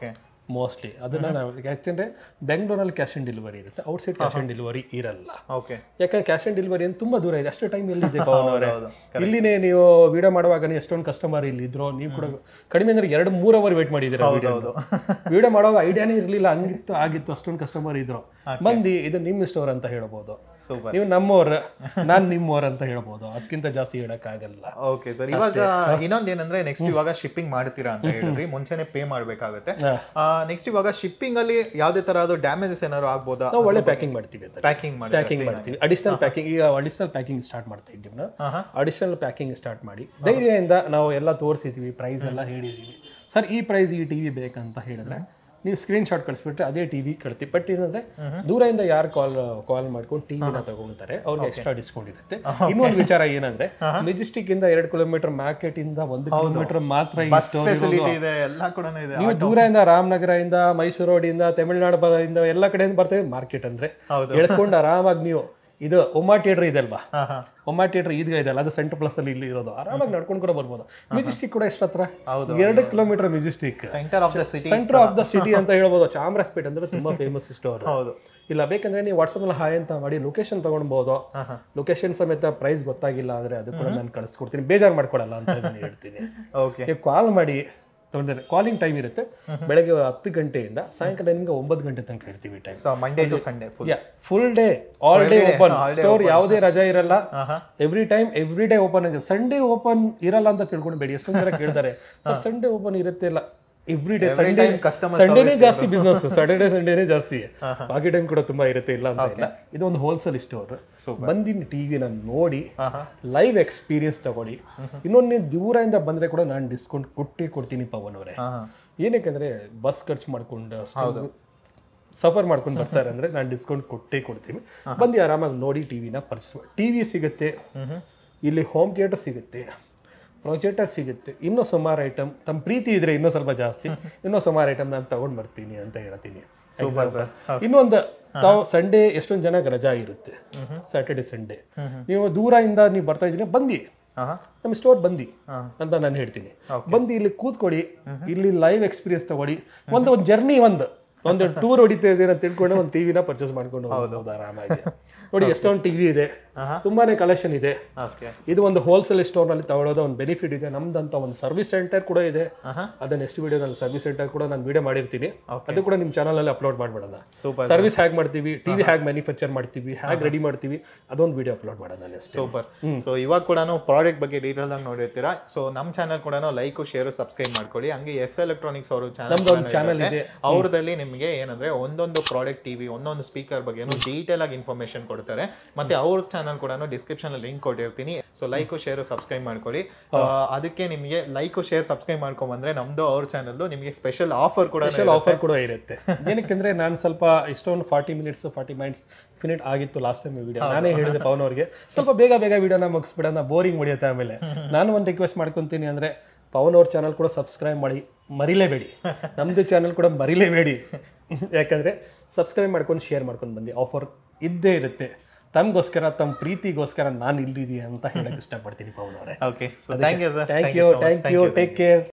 ಮೋಸ್ಟ್ಲಿ ಅದನ್ನ ನಾವು ಯಾಕೆಂದ್ರೆ ಬೆಂಗಳೂರಲ್ಲಿ ಕ್ಯಾಶ್ ಆನ್ ಡೆಲಿವರಿ ಇರುತ್ತೆ ಔಟ್ಸೈಡ್ ಕ್ಯಾಶ್ ಆನ್ ಡೆಲಿವರಿ ಇರಲ್ಲ ಓಕೆ ಯಾಕಂದ್ರೆ ಕ್ಯಾಶ್ ಆನ್ ಡೆಲಿವರಿ ಅಂತ ತುಂಬಾ ದೂರ ಇದೆ ಅಷ್ಟು ಟೈಮ್ ಎಲ್ಲಿದೆ ಪವನ್ ಅವರೇ ಹೌದು ಇಲ್ಲಿನೇ ನೀವು ವಿಡಿಯೋ ಮಾಡುವಾಗ ಎಷ್ಟೊಂದು ಕಸ್ಟಮರ್ ಇಲ್ಲಿ ಇದ್ರು ನೀವು ಕೂಡ ಕಡಿಮೆ ಅಂದ್ರೆ ಎರಡು ಮೂರು ಅವರ್ ವೇಟ್ ಮಾಡಿದ್ದೀರಾ ವಿಡಿಯೋ ವಿಡಿಯೋ ಮಾಡುವಾಗ ಐಡಿಯಾನೇ ಇರಲಿಲ್ಲ ಹಂಗಿತ್ತು ಆಗಿತ್ತು ಅಷ್ಟೊಂದು ಕಸ್ಟಮರ್ ಇದ್ರು ಬಂದು ಇದು ನಿಮ್ಮ ಸ್ಟೋರ್ ಅಂತ ಹೇಳ್ಬೋದು ಸೂಪರ್ ನೀವು ನಮ್ಮವ್ರ ನಾನ್ ನಿಮ್ಮವ್ರ ಅಂತ ಹೇಳ್ಬೋದು ಅದಕ್ಕಿಂತ ಜಾಸ್ತಿ ಹೇಳಕ್ಕಾಗಲ್ಲ ಓಕೆ ಸರ್ ಇವಾಗ ಇನ್ನೊಂದ್ ಏನಂದ್ರೆ ನೆಕ್ಸ್ಟ್ ಇವಾಗ ಶಿಪ್ಪಿಂಗ್ ಮಾಡ್ತೀರಾ ಅಂತ ಹೇಳಿದ್ರಿ ಮುಂಚೆನೆ ಪೇ ಮಾಡ್ಬೇಕಾಗುತ್ತೆ ನೆಕ್ಸ್ಟ್ ಇವಾಗ ಶಿಪ್ಪಿಂಗ್ ಅಲ್ಲಿ ಯಾವ್ದೇ ತರಹದ ಡ್ಯಾಮೇಜಸ್ ಏನಾದ್ರು ಆಗ್ಬೋದಾ ನಾವು ಒಳ್ಳೆ ಪ್ಯಾಕಿಂಗ್ ಮಾಡ್ತೀವಿ ಅದನ್ನ ಪ್ಯಾಕಿಂಗ್ ಮಾಡಿ ಪ್ಯಾಕಿಂಗ್ ಮಾಡ್ತೀವಿ ಅಡಿಷನಲ್ ಪ್ಯಾಕಿಂಗ್ ಈಗ ಅಡಿಷನಲ್ ಪ್ಯಾಕಿಂಗ್ ಸ್ಟಾರ್ಟ್ ಮಾಡ್ತಾ ಇದ್ದೀವಿ ನಾವು ಆಹಾ. ಅಡಿಷನಲ್ ಪ್ಯಾಕಿಂಗ್ ಸ್ಟಾರ್ಟ್ ಮಾಡಿ ಧೈರ್ಯದಿಂದ ನಾವು ಎಲ್ಲ ತೋರಿಸಿದ್ವಿ ಪ್ರೈಸ್ ಎಲ್ಲ ಹೇಳಿದೀವಿ ಸರ್ ಈ ಪ್ರೈಸ್ ಈ ಟಿವಿ ಬೇಕಂತ ಹೇಳಿದ್ರೆ ನೀವು ಸ್ಕ್ರೀನ್ ಶಾಟ್ ಕಳಿಸ್ಬಿಟ್ರೆ ಅದೇ ಟಿವಿ ಕಳ್ತೀವಿ ಬಟ್ ಏನಂದ್ರೆ ದೂರದಿಂದ ಯಾರು ಕಾಲ್ ಕಾಲ್ ಮಾಡ್ಕೊಂಡು ಟಿವಿನ ತಗೊಂತಾರೆ ಅವ್ರಿಗೆ ಎಕ್ಸ್ಟ್ರಾ ಡಿಸ್ಕೌಂಟ್ ಇರುತ್ತೆ ಇನ್ನೊಂದು ವಿಚಾರ ಏನಂದ್ರೆ ಮೆಜೆಸ್ಟಿಕ್ ಇಂದ ಎರಡು ಕಿಲೋಮೀಟರ್ ಮಾರ್ಕೆಟ್ ಇಂದ ಒಂದು ಕಿಲೋಮೀಟರ್ ಮಾತ್ರ ಈ ಬಸ್ store ಇರೋದು. ಫೆಸಿಲಿಟಿ ಇದೆ ಎಲ್ಲ ಕೂಡ ಇದೆ ನೀವು ದೂರದಿಂದ ರಾಮನಗರದಿಂದ ಮೈಸೂರು ರೋಡಿಂದ ತಮಿಳುನಾಡು ಬದಿಂದ ಎಲ್ಲ ಕಡೆಯಿಂದ ಬರ್ತಾ ಮಾರ್ಕೆಟ್ ಅಂದ್ರೆ ಹೌದು. ಹೇಳ್ಕೊಂಡು ಆರಾಮಾಗಿ ನೀವು ಇದು ಒಮ್ಮ ಥಿಯೇಟರ್ ಇದಲ್ವಾ ಹಾ ಹಾ ಒಮ್ಮ ಥಿಯೇಟರ್ ಈದ್ಗ ಇದೆಲ್ಲ ಅದು ಸೆಂಟರ್ ಪ್ಲಸ್ ಅಲ್ಲಿ ಇಲ್ಲಿ ಇರೋದು ಆರಾಮಾಗಿ ನಡ್ಕೊಂಡು ಕೂಡ ಬರ್ಬೋದು ಮೆಜೆಸ್ಟಿಕ್ ಕೂಡ ಎಷ್ಟು ಹತ್ರ ಹೌದು, ಎರಡು kilometre Majestic centre of the city centre of the city ಅಂತ ಹೇಳ್ಬೋದು ಚಾಮರಾಜಪೇಟೆ ಅಂದ್ರೆ ತುಂಬಾ ಫೇಮಸ್ ಸ್ಟೋರ್ ಹೌದು ಇಲ್ಲ ಬೇಕಂದ್ರೆ ನೀವು ವಾಟ್ಸಪ್ ಅಲ್ಲಿ ಹಾಯ್ ಅಂತ ಮಾಡಿ ಲೊಕೇಶನ್ ತಗೊಳ್ಬಹುದು ಹಾ ಹಾ ಲೊಕೇಶನ್ ಸಮೇತ ಪ್ರೈಸ್ ಗೊತ್ತಾಗಿಲ್ಲ ಅಂದ್ರೆ ಅದು ಕೂಡ ನಾನು ಕಳಿಸ್ಕೊಡ್ತೀನಿ ಬೇಜಾರು ಮಾಡ್ಕೊಡಲ್ಲ ಅಂತ ನಾನು ಹೇಳ್ತೀನಿ ಓಕೆ ನೀವು ಕಾಲ್ ಮಾಡಿ ತೊಂದರೆ ಕಾಲಿಂಗ್ ಟೈಮ್ ಇರುತ್ತೆ ಬೆಳಗ್ಗೆ ಹತ್ತು ಗಂಟೆಯಿಂದ ಸಾಯಂಕಾಲ ನಿಮ್ಗೆ ಒಂಬತ್ತು ಗಂಟೆ ತನಕ ಇರ್ತೀವಿ time so Monday to Sunday full yeah full day all day open store ಯಾವುದೇ ರಜಾ ಇರಲ್ಲ ಹಾ ಹಾ every time every day open ಆಗಿದೆ ಸಂಡೇ ಓಪನ್ ಇರಲ್ಲ ಅಂತ ತಿಳ್ಕೊಂಡು ಬೇಡಿ ಎಷ್ಟೊಂದು ಜನ ಕೇಳ್ತಾರೆ ಸರ್ ಸಂಡೇ ಓಪನ್ ಇರುತ್ತೆ ಇಲ್ಲ every day Sunday time customer ಸಂಡೇನೇ ಜಾಸ್ತಿ ಬಿಸ್ನೆಸ್ ಸ್ಯಾಟರ್ಡೇ ಸಂಡೇನೇ ಜಾಸ್ತಿ ಬಾಕಿ ಟೈಮ್ ಕೂಡ ತುಂಬಾ ಇರುತ್ತೆ ಇಲ್ಲ ಅಂತ ಇಲ್ಲ ಇದು ಒಂದು ಹೋಲ್ಸೇಲ್ ಸ್ಟೋರ್ ಬಂದಿನ ಟಿವಿನ ನೋಡಿ ಹಾ ಹಾ ಲೈವ್ ಎಕ್ಸ್ಪೀರಿಯನ್ಸ್ ತಗೊಳ್ಳಿ ಇನ್ನೊಂದು ನೀವು ದೂರದಿಂದ ಬಂದ್ರೆ ಕೂಡ ನಾನು ಡಿಸ್ಕೌಂಟ್ ಕೊಟ್ಟೇ ಕೊಡ್ತೀನಿ ಪವನ್ ಅವರೇ ಹಾ ಹಾ ಏನಕ್ಕೆ ಬಸ್ ಖರ್ಚು ಮಾಡ್ಕೊಂಡು ಸಫರ್ ಮಾಡ್ಕೊಂಡು ಬರ್ತಾರೆ ಅಂದ್ರೆ ನಾನು ಡಿಸ್ಕೌಂಟ್ ಕೊಟ್ಟೇ ಕೊಡ್ತೀವಿ ಬಂದು ಆರಾಮಾಗಿ ನೋಡಿ ಟಿವಿನ ಪರ್ಚೇಸ್ ಮಾಡಿ ಟಿವಿ ಸಿಗುತ್ತೆ ಇಲ್ಲಿ ಹೋಮ್ ಥಿಯೇಟರ್ ಸಿಗುತ್ತೆ ಪ್ರೊಜೆಕ್ಟರ್ ಸಿಗುತ್ತೆ ಇನ್ನೂ ಸುಮಾರು ಐಟಮ್ ತಮ್ಮ ಪ್ರೀತಿ ಇದ್ರೆ ಇನ್ನೂ ಸ್ವಲ್ಪ ಜಾಸ್ತಿ ಇನ್ನೂ ಸುಮಾರು ಐಟಮ್ ನಾನು ತಗೊಂಡ್ ಬರ್ತೀನಿ ಅಂತ ಹೇಳ್ತೀನಿ ಸೂಪರ್ ಸರ್ ಇನ್ನೊಂದು ತಾವು ಸಂಡೇ ಎಷ್ಟೊಂದು ಜನಕ್ಕೆ ರಜಾ ಇರುತ್ತೆ ಸ್ಯಾಟರ್ಡೆ ಸಂಡೇ ನೀವು ದೂರದಿಂದ ನೀವು ಬರ್ತಾ ಇದ್ದೀನಿ ಬಂದಿ ಹಾ ಹಾ ನಮ್ಮ ಸ್ಟೋರ್ ಬಂದಿ ಹಾ. ಅಂತ ನಾನು ಹೇಳ್ತೀನಿ ಬಂದು ಇಲ್ಲಿ ಕೂತ್ಕೊಡಿ ಇಲ್ಲಿ ಲೈವ್ ಎಕ್ಸ್ಪೀರಿಯನ್ಸ್ ತಗೊಳ್ಳಿ ಒಂದು ಒಂದು ಜರ್ನಿ ಒಂದು ಒಂದು ಟೂರ್ ಹೊಡಿತಾ ಇದ್ದೀರ ಅಂತ ತಿಳ್ಕೊಂಡು ಒಂದು ಟಿವಿನ ಪರ್ಚೇಸ್ ಮಾಡ್ಕೊಂಡು ಹೋಗ್ಬೋದು ಆರಾಮಾಗಿ ನೋಡಿ ಎಷ್ಟೊಂದು ಟಿವಿ ಇದೆ ತುಂಬಾನೇ ಕಲೆಕ್ಷನ್ ಇದೆ ಓಕೆ ಇದು ಒಂದು ಹೋಲ್ಸೇಲ್ ಸ್ಟೋರ್ ನಲ್ಲಿ ತಗೊಳ್ಳೋದು ಒಂದು ಬೆನಿಫಿಟ್ ಇದೆ ನಮ್ದಂತ ಒಂದು ಸರ್ವಿಸ್ ಸೆಂಟರ್ ಕೂಡ ಇದೆ ಆಹಾ. ಅದನ್ನ ನೆಕ್ಸ್ಟ್ ವಿಡಿಯೋನಲ್ಲಿ ಸರ್ವಿಸ್ ಸೆಂಟರ್ ಕೂಡ ನಾನು ವಿಡಿಯೋ ಮಾಡಿರ್ತೀನಿ ಅದು ಕೂಡ ನಿಮ್ಮ ಚಾನಲ್ ಅಲ್ಲಿ ಅಪ್ಲೋಡ್ ಮಾಡ್ಬಿಡೋಣ ಸೂಪರ್ ಸರ್ವಿಸ್ ಹ್ಯಾಗ್ ಮಾಡ್ತೀವಿ ಟಿವಿ ಹ್ಯಾಗ್ ಮ್ಯಾನುಫ್ಯಾಕ್ಚರ್ ಮಾಡ್ತೀವಿ ಹ್ಯಾಗ್ ರೆಡಿ ಮಾಡ್ತೀವಿ ಅದೊಂದು ವಿಡಿಯೋ ಅಪ್ಲೋಡ್ ಮಾಡೋಣ ನೆಕ್ಸ್ಟ್ ಸೂಪರ್ ಸೊ ಇವಾಗ ಕೂಡ ಪ್ರಾಡಕ್ಟ್ ಬಗ್ಗೆ ಡೀಟೇಲ್ ಆಗಿ ನೋಡಿರ್ತೀರಾ ಸೊ ನಮ್ಮ ಚಾನಲ್ ಕೂಡ ಲೈಕ್ ಶೇರ್ ಸಬ್ಸ್ಕ್ರೈಬ್ ಮಾಡ್ಕೊಳ್ಳಿ ಹಂಗೆ ಎಸ್ ಎಲೆಕ್ಟ್ರಾನಿಕ್ಸ್ ಅವರು ನಮ್ದು ಒಂದು ಚಾನಲ್ ಚಾನಲ್ ಇದೆ ಅವ್ರದಲ್ಲಿ ನಿಮಗೆ ಏನಂದ್ರೆ ಒಂದೊಂದು ಪ್ರಾಡಕ್ಟ್ ಟಿವಿ ಒಂದೊಂದು ಸ್ಪೀಕರ್ ಬಗ್ಗೆ ಡೀಟೇಲ್ ಆಗಿ ಇನ್ಫಾರ್ಮೇಶನ್ ಕೊಡ್ತಾರೆ ಮತ್ತೆ ಅವ್ರ ಚಾನಲ್ ಕೂಡ ಡಿಸ್ಕ್ರಿಪ್ಷನ್ ಅಲ್ಲಿ ಲಿಂಕ್ ಕೊಟ್ಟಿರ್ತೀನಿ ಸೊ ಲೈಕ್ ಶೇರ್ ಸಬ್ಸ್ಕ್ರೈಬ್ ಮಾಡ್ಕೊಳ್ಳಿ ಆ, ಅದಕ್ಕೆ ನಿಮಗೆ ಲೈಕ್ ಶೇರ್ ಸಬ್ಸ್ಕ್ರೈಬ್ ಮಾಡ್ಕೊಂಡ್ ಬಂದ್ರೆ ನಮ್ದು ಅವ್ರ ಚಾನಲ್ ನಿಮಗೆ ಸ್ಪೆಷಲ್ ಆಫರ್ ಕೂಡ ಸ್ಪೆಷಲ್ ಆಫರ್ ಕೂಡ ಇರುತ್ತೆ ಏನಕ್ಕೆಂದ್ರೆ ನಾನು ಸ್ವಲ್ಪ ಇಷ್ಟೊಂದು forty minutes forty minutes finish ಆಗಿತ್ತು ಲಾಸ್ಟ್ ಟೈಮ್ ವಿಡಿಯೋ ನಾನೇ ಹೇಳಿದೆ ಪವನ್ ಅವ್ರಿಗೆ ಸ್ವಲ್ಪ ಬೇಗ ಬೇಗ ವಿಡಿಯೋನ ಮುಗಿಸ್ಬಿಡೋಣ ಬೋರಿಂಗ್ ಹೊಡಿಯುತ್ತೆ ಆಮೇಲೆ ನಾನು ಒಂದು ರಿಕ್ವೆಸ್ಟ್ ಮಾಡ್ಕೊತೀನಿ ಅಂದ್ರೆ ಪವನ್ ಅವ್ರ ಚಾನಲ್ ಕೂಡ ಸಬ್ಸ್ಕ್ರೈಬ್ ಮಾಡಿ ಮರಿಲೇಬೇಡಿ ನಮ್ದು ಚಾನಲ್ ಕೂಡ ಮರಿಲೇಬೇಡಿ ಯಾಕಂದ್ರೆ ಸಬ್ಸ್ಕ್ರೈಬ್ ಮಾಡ್ಕೊಂಡು ಶೇರ್ ಮಾಡ್ಕೊಂಡು ಬಂದು ಆಫರ್ ಇದ್ದೇ ಇರುತ್ತೆ ತಮಗೋಸ್ಕರ ತಮ್ಮ ಪ್ರೀತಿಗೋಸ್ಕರ ನಾನು ಇಲ್ಲಿದ್ದೀನಿ ಅಂತ ಹೇಳಕ್ ಇಷ್ಟಪಡ್ತೀನಿ ಪವನ್ ಅವರೇ okay so thank you sir thank you thank you take care